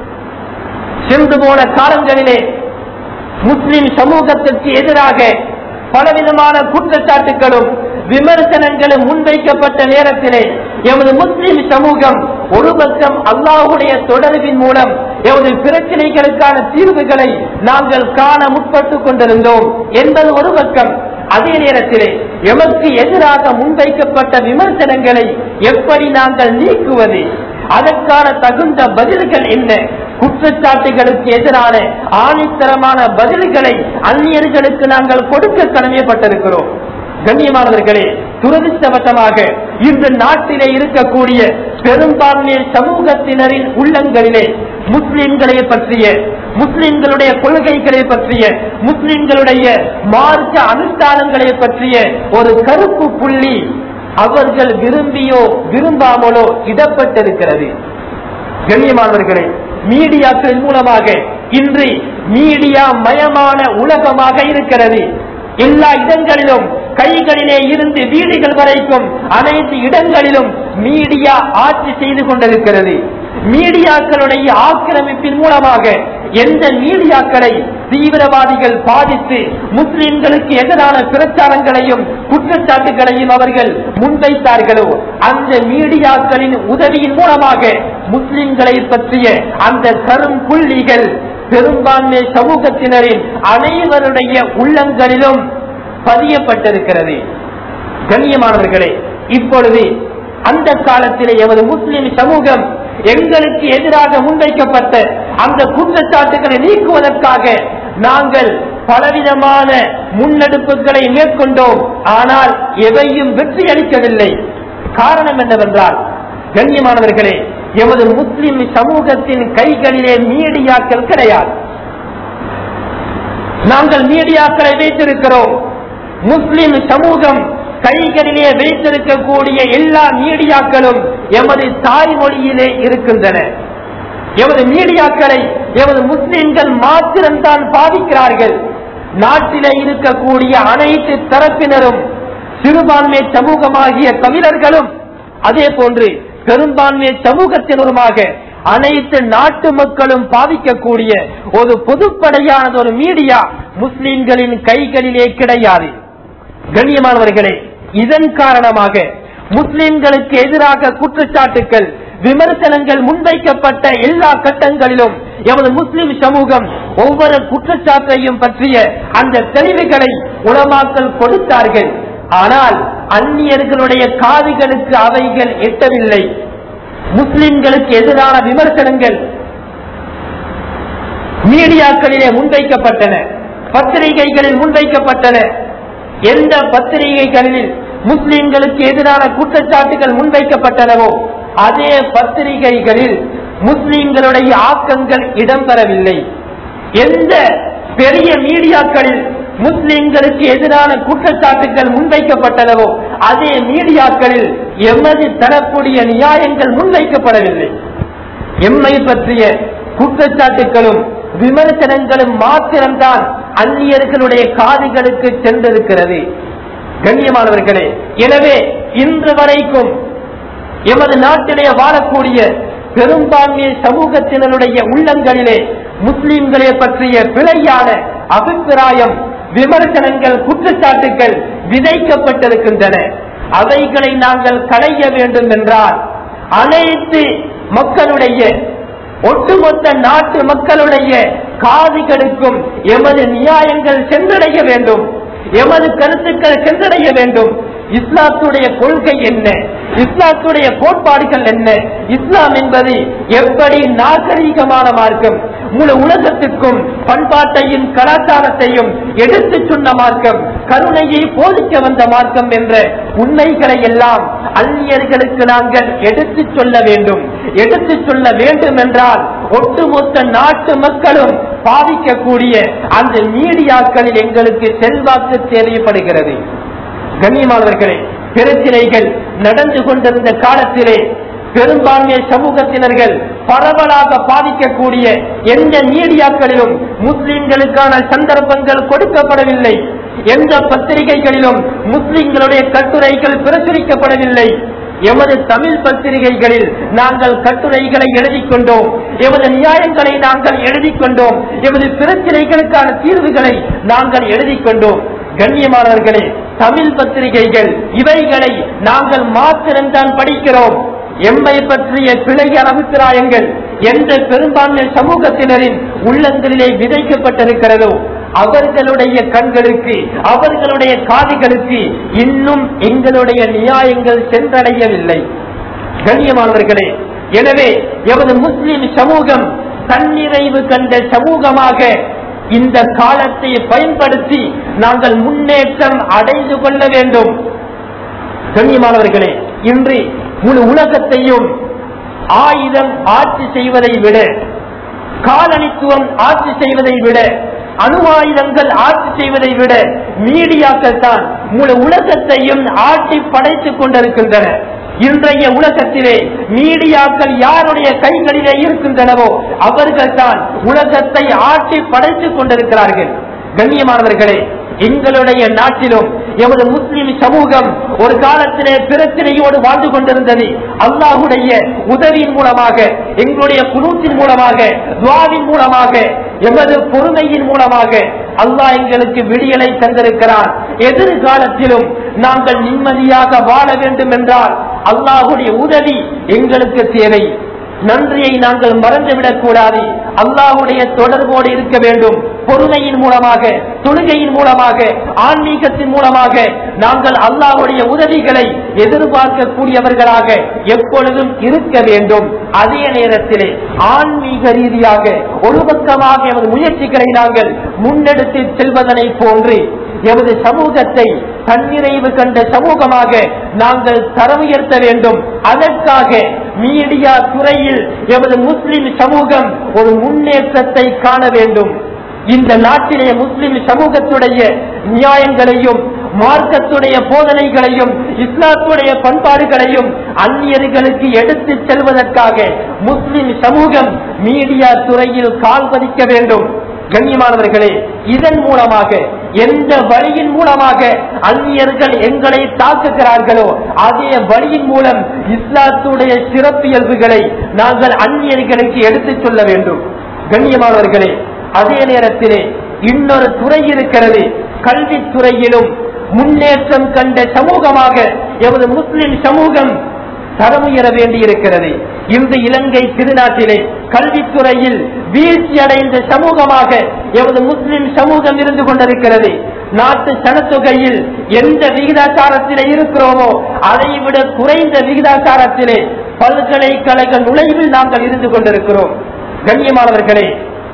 சென்று போன காலங்களிலே முஸ்லிம் சமூகத்திற்கு எதிராக பலவிதமான குற்றச்சாட்டுகளும் விமர்சனங்களும் முன்வைக்கப்பட்ட நேரத்திலே எமது முஸ்லிம் சமூகம் ஒரு பக்கம் அல்லாஹுடைய தொடர்பின் மூலம் எமது பிரச்சனைகளுக்கான தீர்வுகளை நாங்கள் காண முற்பட்டுக் கொண்டிருந்தோம் என்பது ஒரு பக்கம் அதே நேரத்திலே எமக்கு எதிராக முன்வைக்கப்பட்ட விமர்சனங்களை எப்படி நாங்கள் நீக்குவது அதற்கான தகுந்த பதில்கள் என்ன குற்றச்சாட்டுகளுக்கு எதிரான ஆணித்தரமான பதில்களை அந்நியர்களுக்கு நாங்கள் கொடுக்க கடமைப்பட்டிருக்கிறோம் கண்ணியமானவர்களே துரதிருஷ்டவசமாக இந்த நாட்டிலே இருக்கக்கூடிய பெரும்பான்மை சமூகத்தினரின் உள்ளங்களிலே முஸ்லிம்களை பற்றிய முஸ்லிம்களுடைய கொள்கைகளை பற்றிய முஸ்லிம்களுடைய மார்க்க அனுஷ்டானங்களை பற்றிய ஒரு கருப்பு புள்ளி அவர்கள் விரும்பியோ விரும்பாமலோ இடப்பட்டிருக்கிறது கண்ணியமானவர்களே மீடியாக்களின் மூலமாக இன்று மீடியா மயமான உலகமாக இருக்கிறது எல்லா இடங்களிலும் கைகளிலே இருந்து வீடுகள் வரைக்கும் அனைத்து இடங்களிலும் மீடியா ஆட்சி செய்து கொண்டிருக்கிறது மீடியாக்களுடைய ஆக்கிரமிப்பின் மூலமாக எந்த மீடியாக்களை தீவிரவாதிகள் பாதித்து முஸ்லிம்களுக்கு எதிரான பிரச்சாரங்களையும் குற்றச்சாட்டுகளையும் அவர்கள் முன்வைத்தார்களோ அந்த மீடியாக்களின் உதவியின் மூலமாக முஸ்லிம்களை பற்றிய அந்த கரும் புள்ளிகள் பெரும்பான்மை சமூகத்தினரின் அனைவருடைய உள்ளங்களிலும் பதியப்பட்டிருக்கிறது கண்ணியமானவர்களே இப்பொழுது அந்த காலத்திலே எமது முஸ்லிம் சமூகம் எங்களுக்கு எதிராக முன்வைக்கப்பட்ட அந்த குற்றச்சாட்டுகளை நீக்குவதற்காக நாங்கள் பலவிதமான முன்னெடுப்புகளை மேற்கொண்டோம் ஆனால் எதையும் வெற்றி அளிக்கவில்லை காரணம் என்னவென்றால் கண்ணியமானவர்களே எமது முஸ்லிம் சமூகத்தின் கைகளிலே மீடியாக்கள் கிடையாது நாங்கள் மீடியாக்களை வைத்திருக்கிறோம் முஸ்லிம் சமூகம் கைகளிலே வைத்திருக்கக்கூடிய எல்லா மீடியாக்களும் எமது தாய்மொழியிலே இருக்கின்றன எமது மீடியாக்களை எமது முஸ்லிம்கள் மாத்திரம்தான் பாதிக்கிறார்கள் நாட்டிலே இருக்கக்கூடிய அனைத்து தரப்பினரும் சிறுபான்மை சமூகமாகிய தமிழர்களும் அதே போன்று பெரும்பான்மை சமூகத்தினருமாக அனைத்து நாட்டு மக்களும் பாதிக்கக்கூடிய ஒரு பொதுப்படையானது ஒரு மீடியா முஸ்லிம்களின் கைகளிலே கிடையாது கண்ணியமானவர்களே இதன் காரணமாக முஸ்லிம்களுக்கு எதிராக குற்றச்சாட்டுக்கள் விமர்சனங்கள் முன்வைக்கப்பட்ட எல்லா கட்டங்களிலும் எமது முஸ்லிம் சமூகம் ஒவ்வொரு குற்றச்சாட்டையும் பற்றிய அந்த தெளிவுகளை உலமாக்கல் கொடுத்தார்கள் ஆனால் அந்நியர்களுடைய காதுகளுக்கு அவைகள் எட்டவில்லை முஸ்லிம்களுக்கு எதிரான விமர்சனங்கள் மீடியாக்களிலே முன்வைக்கப்பட்டன பத்திரிகைகளில் முன்வைக்கப்பட்டன எந்த பத்திரிகைகளில் முஸ்லிம்களுக்கு எதிரான குற்றச்சாட்டுகள் முன்வைக்கப்பட்டனவோ அதே பத்திரிகைகளில் முஸ்லிம்களுடைய ஆக்கங்கள் இடம்பெறவில்லை எந்த பெரிய மீடியாக்களில் முஸ்லிம்களுக்கு எதிரான குற்றச்சாட்டுகள் முன்வைக்கப்பட்டனவோ அதே மீடியாக்களில் எமது தரக்கூடிய நியாயங்கள் முன்வைக்கப்படவில்லை எம்மை பற்றிய குற்றச்சாட்டுகளும் விமர்சனங்களும் மாத்திரம்தான் அந்நியர்களுடைய காதுகளுக்கு சென்றிருக்கிறது கண்ணியமானவர்களே எனவே இன்று வரைக்கும் எமது நாட்டிலே வாழக்கூடிய பெரும்பான்மை சமூகத்தினருடைய உள்ளங்களிலே முஸ்லிம்களை பற்றிய பிழையான அபிப்பிராயம் விமர்சனங்கள் குற்றச்சாட்டுகள் விதைக்கப்பட்டிருக்கின்றன அவைகளை நாங்கள் களைய வேண்டும் என்றால் அனைத்து மக்களுடைய ஒட்டுமொத்த நாட்டு மக்களுடைய காதுகளுக்கும் எமது நியாயங்கள் சென்றடைய வேண்டும் எமது கருத்துக்கள் சென்றடைய வேண்டும் இஸ்லாத்துடைய கொள்கை என்ன இஸ்லாத்துடைய கோட்பாடுகள் என்ன இஸ்லாம் என்பது எப்படி நாகரீகமான மார்க்கம் முழு உலகத்துக்கும் பண்பாட்டையும் கலாச்சாரத்தையும் எடுத்து சொன்ன மார்க்கம் கருணையை போதிக்க வந்த மார்க்கம் என்ற உண்மைகளை எல்லாம் அந்நியர்களுக்கு நாங்கள் எடுத்து சொல்ல வேண்டும் எடுத்து சொல்ல வேண்டும் என்றால் ஒட்டுமொத்த நாட்டு மக்களும் பாதிக்கக்கூடிய அந்த மீடியாக்களில் எங்களுக்கு செல்வாக்கு தேவைப்படுகிறது கண்ணியமானவர்களே பிரச்சனைகள் நடந்து கொண்டிருந்த காலத்திலே பெரும்பான்மை சமூகத்தினர்கள் பரவலாக பாதிக்கக்கூடிய எந்த மீடியாக்களிலும் முஸ்லிம்களுக்கான சந்தர்ப்பங்கள் கொடுக்கப்படவில்லை எந்த பத்திரிகைகளிலும் முஸ்லிம்களுடைய கட்டுரைகள் பிரசுரிக்கப்படவில்லை எமது தமிழ் பத்திரிகைகளில் நாங்கள் கட்டுரைகளை எழுதிக் கொண்டோம் எமது நியாயங்களை நாங்கள் எழுதிக் கொண்டோம் எமது பிரச்சனைகளுக்கான தீர்வுகளை நாங்கள் எழுதிக் கொண்டோம் கண்ணியமானவர்களே தமிழ் பத்திரிகைகள் இவைகளை நாங்கள் மாத்திரம்தான் படிக்கிறோம் எம்மை பற்றிய பிழைய அபிப்பிராயங்கள் எந்த பெரும்பான்மை சமூகத்தினரின் உள்ளங்களிலே விதைக்கப்பட்டிருக்கிறதோ அவர்களுடைய கண்களுக்கு அவர்களுடைய காதுகளுக்கு இன்னும் எங்களுடைய நியாயங்கள் சென்றடையவில்லை கண்ணியமானவர்களே எனவே எமது முஸ்லிம் சமூகம் தன்னிறைவு கண்ட சமூகமாக இந்த காலத்தை பயன்படுத்தி நாங்கள் முன்னேற்றம் அடைந்து கொள்ள வேண்டும் கண்ணியமானவர்களே இன்று முழு உலகத்தையும் ஆயுதம் ஆட்சி செய்வதை விட காலனித்துவம் ஆட்சி செய்வதை விட அணு ஆயுதங்கள் ஆட்சி செய்வதை விட மீடியாக்கள் தான் முழு உலகத்தையும் ஆட்சி படைத்துக் கொண்டிருக்கின்றன இன்றைய உலகத்திலே மீடியாக்கள் யாருடைய கைகளிலே இருக்கின்றனவோ அவர்கள் தான் உலகத்தை ஆட்சி படைத்துக் கொண்டிருக்கிறார்கள் கண்ணியமானவர்களே எங்களுடைய நாட்டிலும் எமது முஸ்லிம் சமூகம் ஒரு காலத்திலே பிரச்சனையோடு வாழ்ந்து கொண்டிருந்தது அல்லாஹுடைய உதவியின் மூலமாக எங்களுடைய குழுத்தின் மூலமாக துவாவின் மூலமாக எமது பொறுமையின் மூலமாக அல்லாஹ் எங்களுக்கு விடியலை தந்திருக்கிறார் எதிர்காலத்திலும் நாங்கள் நிம்மதியாக வாழ வேண்டும் என்றால் அல்லாஹுடைய உதவி எங்களுக்கு தேவை நன்றியை நாங்கள் மறந்துவிடக் கூடாது அல்லாஹுடைய தொடர்போடு இருக்க வேண்டும் பொறுமையின் மூலமாக தொழுகையின் மூலமாக ஆன்மீகத்தின் மூலமாக நாங்கள் அல்லாஹுடைய உதவிகளை எதிர்பார்க்கக்கூடியவர்களாக எப்பொழுதும் இருக்க வேண்டும் அதே நேரத்திலே ஆன்மீக ரீதியாக ஒரு பக்கமாக எமது முயற்சிகளை நாங்கள் முன்னெடுத்து செல்வதனை போன்று எமது சமூகத்தை தன்னிறைவு கண்ட சமூகமாக நாங்கள் தரம் உயர்த்த வேண்டும் அதற்காக மீடியா துறையில் எமது முஸ்லிம் சமூகம் ஒரு முன்னேற்றத்தை காண வேண்டும் இந்த நாட்டிலே முஸ்லிம் சமூகத்துடைய நியாயங்களையும் மார்க்கத்துடைய போதனைகளையும் இஸ்லாத்துடைய பண்பாடுகளையும் அந்நியர்களுக்கு எடுத்துச் செல்வதற்காக முஸ்லிம் சமூகம் மீடியா துறையில் கால் பதிக்க வேண்டும் கண்ணியமானவர்களே இதன் மூலமாக எந்த வழியின் மூலமாக அந்நியர்கள் எங்களை தாக்குகிறார்களோ அதே வழியின் மூலம் இஸ்லாத்துடைய சிறப்பியல்புகளை நாங்கள் அந்நியர்களுக்கு எடுத்துச் சொல்ல வேண்டும் கண்ணியமானவர்களே அதே நேரத்திலே இன்னொரு துறை இருக்கிறது கல்வித்துறையிலும் முன்னேற்றம் கண்ட சமூகமாக எமது முஸ்லிம் சமூகம் தரமுயர வேண்டியிருக்கிறது இந்த இலங்கை திருநாட்டிலே கல்வித்துறையில் வீழ்ச்சி அடைந்த சமூகமாக எமது முஸ்லிம் சமூகம் இருந்து கொண்டிருக்கிறது நாட்டு சனத்தொகையில் எந்த விகிதாச்சாரத்திலே இருக்கிறோமோ அதை விட குறைந்த விகிதாச்சாரத்திலே பல்கலைக்கழக நுழைவில் நாங்கள் இருந்து கொண்டிருக்கிறோம் கண்ணியமானவர்களே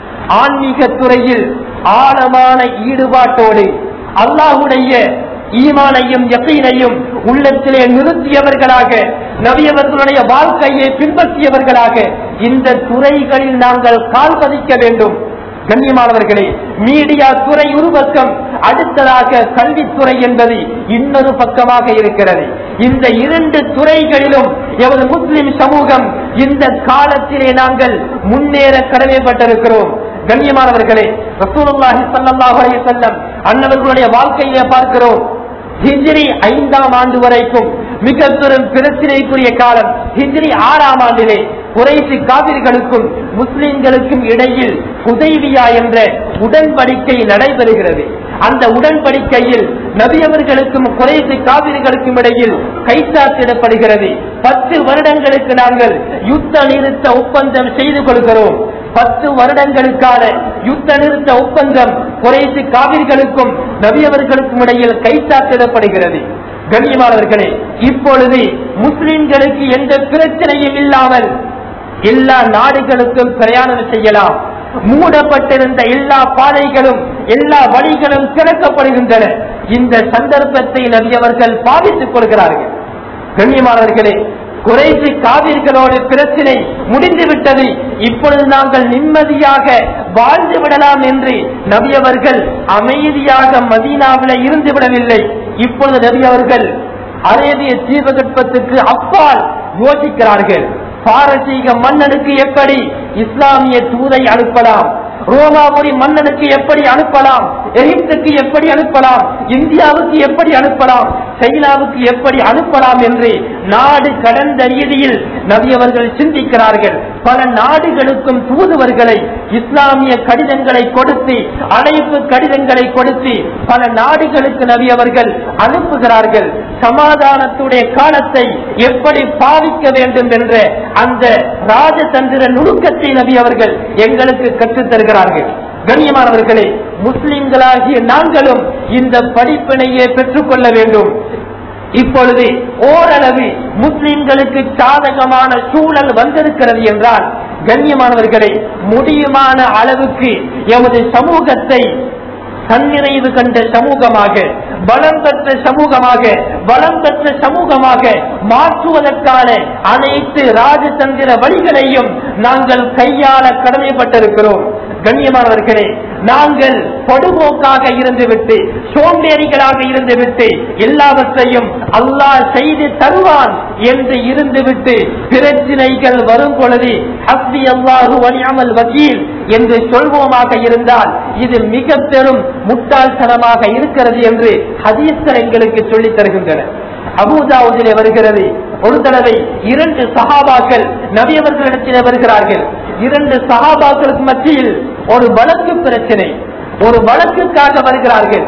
ஆன்மீக துறையில் ஆழமான ஈடுபாட்டோடு அல்லாஹுடைய ஈமானையும் யக்கீனையும் உள்ளத்திலே நிறுத்தியவர்களாக நவியவர்களுடைய வாழ்க்கையை பின்பற்றியவர்களாக இந்த துறைகளில் நாங்கள் கால் பதிக்க வேண்டும் கண்ணியமானவர்களே மீடியா துறை ஒரு பக்கம் அடுத்ததாக கல்வித்துறை என்பது இன்னொரு பக்கமாக இருக்கிறது இந்த இரண்டு துறைகளிலும் எமது முஸ்லிம் சமூகம் இந்த காலத்திலே நாங்கள் முன்னேற கடமைப்பட்டிருக்கிறோம் கண்ணியமானவர்களே ரசூலுல்லாஹி ஸல்லல்லாஹு அலைஹி வஸல்லம் அன்னவர்களுடைய வாழ்க்கையை பார்க்கிறோம் ஹிஜ்ரி ஐந்தாம் ஆண்டு வரைக்கும் மிக பெரும் பிரச்சனைக்குரிய காலம் ஹிஜ்ரி ஆறாம் ஆண்டிலே குறைசி காவிர்களுக்கும் முஸ்லிம்களுக்கும் இடையில் உதவியா என்ற உடன்படிக்கை நடைபெறுகிறது அந்த உடன்படிக்கையில் நபியவர்களுக்கும் குறைசி காவிர்களுக்கும் இடையில் கைச்சாத்திடப்படுகிறது பத்து வருடங்களுக்கு நாங்கள் யுத்த நிறுத்த ஒப்பந்தம் செய்து கொள்கிறோம் பத்து வருடங்களுக்கான யுத்த நிறுத்த ஒப்பந்தம் குறைசி காவிர்களுக்கும் நபியவர்களுக்கும் இடையில் கைச்சாத்திடப்படுகிறது கண்ணியமானவர்களே இப்பொழுது முஸ்லிம்களுக்கு எந்த பிரச்சனையும் இல்லாமல் எல்லா நாடுகளுக்கும் பிரயாணம் செய்யலாம் மூடப்பட்டிருந்த எல்லா பாதைகளும் எல்லா வழிகளும் திறக்கப்படுகின்றன இந்த சந்தர்ப்பத்தை நபியவர்கள் பாவித்துக் கொள்கிறார்கள் கண்ணியமானவர்களே குறைசி காவிர்களோடு பிரச்சனை முடிந்துவிட்டது இப்பொழுது நாங்கள் நிம்மதியாக வாழ்ந்து விடலாம் என்று நபியவர்கள் அமைதியாக மதீனாவில இருந்து விடவில்லை இப்பொழுது நபியவர்கள் அரேபிய தீபகற்பத்துக்கு அப்பால் யோசிக்கிறார்கள் பாரசீக மன்னனுக்கு எப்படி இஸ்லாமிய தூதை அனுப்பலாம் ரோமாபுரி மன்னனுக்கு எப்படி அனுப்பலாம் எகிப்துக்கு எப்படி அனுப்பலாம் இந்தியாவுக்கு எப்படி அனுப்பலாம் சைனாவுக்கு எப்படி அனுப்பலாம் என்று நாடு கடந்த ரீதியில் நபியவர்கள் சிந்திக்கிறார்கள் பல நாடுகளுக்கும் தூதுவர்களை இஸ்லாமிய கடிதங்களை கொடுத்து அழைப்பு கடிதங்களை கொடுத்து பல நாடுகளுக்கு நபியவர்கள் அனுப்புகிறார்கள் சமாதானத்துடைய காலத்தை எப்படி பாவிக்க வேண்டும் என்ற அந்த ராஜதந்திர நுணுக்கத்தை நபி அவர்கள் எங்களுக்கு கற்றுத் தருகிறார்கள் கண்ணியமானவர்களே முஸ்லிம்களாகிய நாங்களும் இந்த படிப்பினையே பெற்றுக்கொள்ள வேண்டும் இப்பொழுது ஓரளவு முஸ்லிம்களுக்கு சாதகமான சூழல் வந்திருக்கிறது என்றால் கண்ணியமானவர்களை முடியுமான அளவுக்கு எமது சமூகத்தை தன்னிறைவு கண்ட சமூகமாக பலம் பெற்ற சமூகமாக பலம் பெற்ற சமூகமாக மாற்றுவதற்கான அனைத்து ராஜதந்திர வழிகளையும் நாங்கள் கையாள கடமைப்பட்டிருக்கிறோம் கண்ணியமானவர்களே நாங்கள் பொடுபோக்காக இருந்துவிட்டு சோம்பேறிகளாக இருந்துவிட்டு எல்லாவற்றையும் அல்லாஹ் செய்து தருவான் என்று இருந்துவிட்டு பிரச்சினைகள் வரும் பொழுது ஹஸ்பி அல்லாஹு வலியாமல் வக்கீல் என்று சொல்வோமாக இருந்தால் இது மிக பெரும் முட்டாள்தனமாக இருக்கிறது என்று ஹதீஸ்கள் எங்களுக்கு சொல்லித் தருகின்றன அபூதாவுதிலே வருகிறது ஒரு தடவை இரண்டு சஹாபாக்கள் நபியவர்களிடத்தில் வருகிறார்கள் இரண்டு சஹாபாக்களுக்கு மத்தியில் ஒரு வழக்கு பிரச்சனை ஒரு வழக்குக்காக வருகிறார்கள்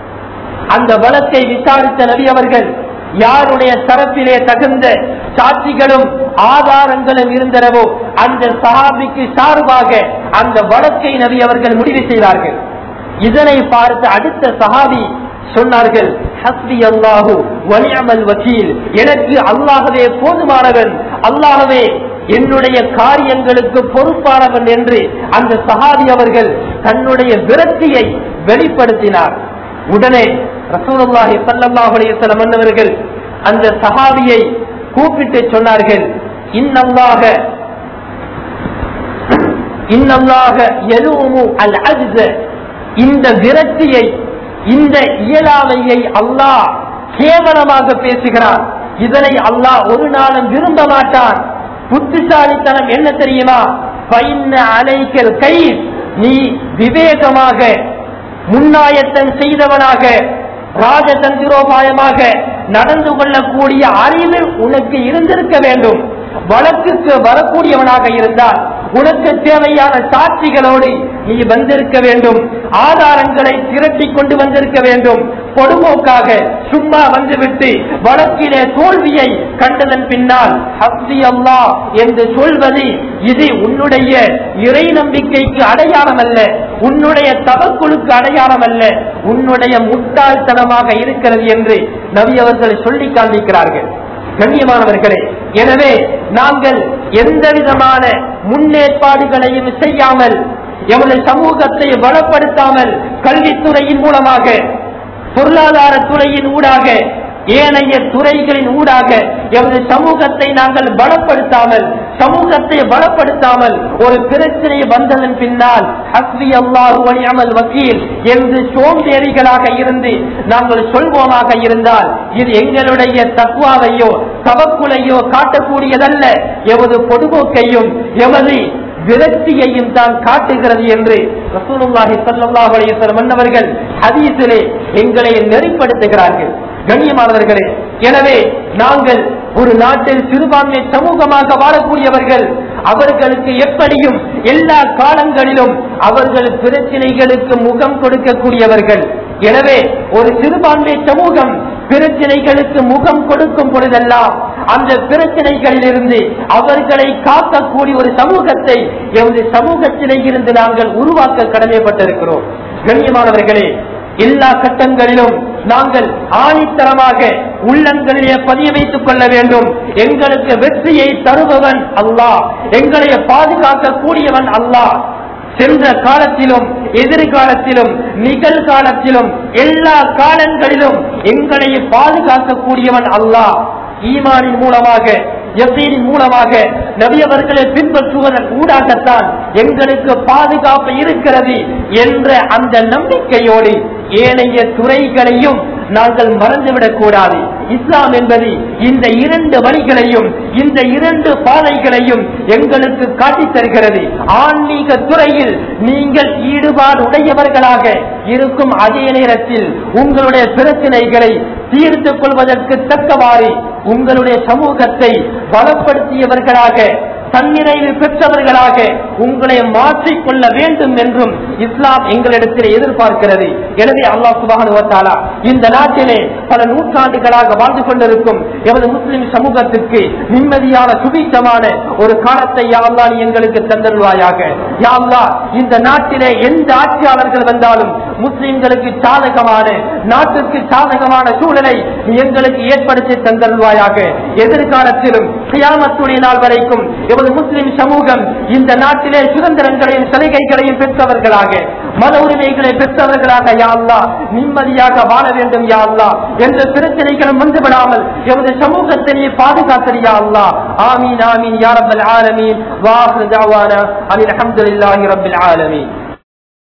அந்த வழக்கை விசாரித்த நபி அவர்கள் யாருடைய தரப்பிலே தகுந்த சாட்சிகளும் ஆதாரங்களும் இருந்தனவோ அந்த சஹாபிக்கு சார்பாக அந்த வழக்கை நபி அவர்கள் முடிவு செய்தார்கள் இதனை பார்த்த அடுத்த சஹாபி சொன்னார்கள் ஹஸ்பி அல்லாஹு வலியமல் வக்கீல் எனக்கு அல்லாஹவே போதுமானவன் அல்லாஹவே என்னுடைய காரியங்களுக்கு பொறுப்பானவன் என்று அந்த சஹாபி அவர்கள் தன்னுடைய விரக்தியை வெளிப்படுத்தினார் உடனே ரசூலுல்லாஹி ஸல்லல்லாஹு அலைஹி வஸல்லம் அன்னவர்கள் அந்த சஹாபியை கூப்பிட்டு சொன்னார்கள் இன்னல்லாக இன்னல்லாக எலூமு அல் அஜ்ஸ இந்த விரக்தியை இந்த இயலாமையை அல்லாஹ் கேவலமாக பேசுகிறான் இதனை அல்லாஹ் ஒரு நாளும் விரும்ப மாட்டான் புத்திசாலித்தனம் என்ன தெரியுமா பைன்ன அலைக்கல் கை நீ விவேகமாக முன்னாயத்தம் செய்தவனாக ராஜதந்திரோபாயமாக நடந்து கொள்ளக்கூடிய அறிவு உனக்கு இருந்திருக்க வேண்டும் வழக்குக்கு வரக்கூடியவனாக இருந்தால் உனக்கு தேவையான சாட்சிகளோடு நீ வந்திருக்க வேண்டும் ஆதாரங்களை திரட்டி கொண்டு வந்திருக்க வேண்டும் பொதுமோக்காக சும்மா வந்துவிட்டு வழக்கிலே தோல்வியை கண்டதன் பின்னால் ஹப்தி அல்லா என்று சொல்வது இது உன்னுடைய இறை நம்பிக்கைக்கு அடையாளம் அல்ல உன்னுடைய தவக்குழுக்கு அடையாளம் அல்ல உன்னுடைய முட்டாள்தனமாக இருக்கிறது என்று நபி அவர்கள் சொல்லி காண்பிக்கிறார்கள் கண்ணியமானவர்களே எனவே நாங்கள் எந்த விதமான முன்னேற்பாடுகளையும் செய்யாமல் எமது சமூகத்தை பலப்படுத்தாமல் கல்வித்துறையின் மூலமாக பொருளாதார துறையின் ஊடாக ஏனைய துறைகளின் ஊடாக எமது சமூகத்தை நாங்கள் பலப்படுத்தாமல் சமூகத்தை பலப்படுத்தாமல் ஒரு பிரச்சனை வந்ததன் பின்னால் ஹஸ்பி அல்லாஹு அமல் வக்கீல் என்று சோம்பேறிகளாக இருந்து நாங்கள் சொல்வோமாக இருந்தால் இது எங்களுடைய தக்குவாவையோ தவக்குலையோ காட்டக்கூடியதல்ல எமது பொதுபோக்கையும் எமது விரக்தியையும் தான் காட்டுகிறது என்று ரசூலுல்லாஹி ஸல்லல்லாஹு அலைஹி வஸல்லம் மன்னவர்கள் ஹதீஸிலே எங்களை நெறிப்படுத்துகிறார்கள் கண்ணியமானவர்களே எனவே நாங்கள் ஒரு நாட்டில் சிறுபான்மை சமூகமாக வாழக்கூடியவர்கள் அவர்களுக்கு எப்படியும் எல்லா காலங்களிலும் அவர்கள் பிரச்சனைகளுக்கு முகம் கொடுக்கக்கூடியவர்கள் எனவே ஒரு சிறுபான்மை சமூகம் பிரச்சனைகளுக்கு முகம் கொடுக்கும் பொழுதெல்லாம் அந்த பிரச்சனைகளிலிருந்து அவர்களை காக்கக்கூடிய ஒரு சமூகத்தை எமது சமூகத்திலே இருந்து நாங்கள் உருவாக்க கடமைப்பட்டிருக்கிறோம் கண்ணியமானவர்களே எல்லா கட்டங்களிலும் நாங்கள் ஆணித்தரமாக உள்ளங்களிலே பதிய வைத்துக் கொள்ள வேண்டும் எங்களுக்கு வெற்றியை தருபவன் அல்லாஹ் எங்களை பாதுகாக்க கூடியவன் அல்லாஹ் சென்ற காலத்திலும் எதிர்காலத்திலும் நிகழ்காலத்திலும் எல்லா காலங்களிலும் எங்களை பாதுகாக்கக்கூடியவன் அல்லாஹ் ஈமானின் மூலமாக யசீனின் மூலமாக நபியவர்களை பின்பற்றுவதன் ஊடாகத்தான் எங்களுக்கு பாதுகாப்பு இருக்கிறது என்ற அந்த நம்பிக்கையோடு ஏனைய துறைகளையும் நாங்கள் மறந்துவிடக் கூடாது இஸ்லாம் என்பது இந்த இரண்டு வழிகளையும் இந்த இரண்டு பாதைகளையும் எங்களுக்கு காட்டித் தருகிறது ஆன்மீக துறையில் நீங்கள் ஈடுபாடு உடையவர்களாக இருக்கும் அதே நேரத்தில் உங்களுடைய பிரச்சனைகளை தீர்த்துக் கொள்வதற்கு தக்கவாறு உங்களுடைய சமூகத்தை பலப்படுத்தியவர்களாக தன்னிறைவு பெற்றவர்களாக உங்களை மாற்றிக்கொள்ள வேண்டும் என்றும் இஸ்லாம் எங்களிடத்தில் எதிர்பார்க்கிறது எனவே அல்லாஹ் சுபானுவத்தாலா இந்த நாட்டிலே பல நூற்றாண்டுகளாக வாழ்ந்து கொண்டிருக்கும் எமது முஸ்லிம் சமூகத்துக்கு நிம்மதியான சுபீட்சமான ஒரு காலத்தை யாழ்லா நீ எங்களுக்கு தந்தருவாயாக யாழ்லா இந்த நாட்டிலே எந்த ஆட்சியாளர்கள் வந்தாலும் முஸ்லிம்களுக்கு சாதகமான நாட்டுக்கு சாதகமான சூழலை நீ எங்களுக்கு ஏற்படுத்தி தந்தருவாயாக எதிர்காலத்திலும் கியாமத்துடைய நாள் வரைக்கும் எமது முஸ்லிம் சமூகம் இந்த நாட்டிலே சுதந்திரங்களையும் சலுகைகளையும் பெற்றவர்களாக மத உரிமைகளை பெற்றவர்களாக யாழ்லா நிம்மதியாக வாழ வேண்டும் யாழ்லா என்ற பிரச்சனைகளும் வந்துவிடாமல் எமது சமூகத்தை நீ பாதுகாத்தறியா அல்லா ஆமீன் ஆமீன் யா ரப்பல் ஆலமீன் வாஹ் தாவானா அனில் அல்ஹம்துலில்லாஹி ரப்பில் ஆலமீன்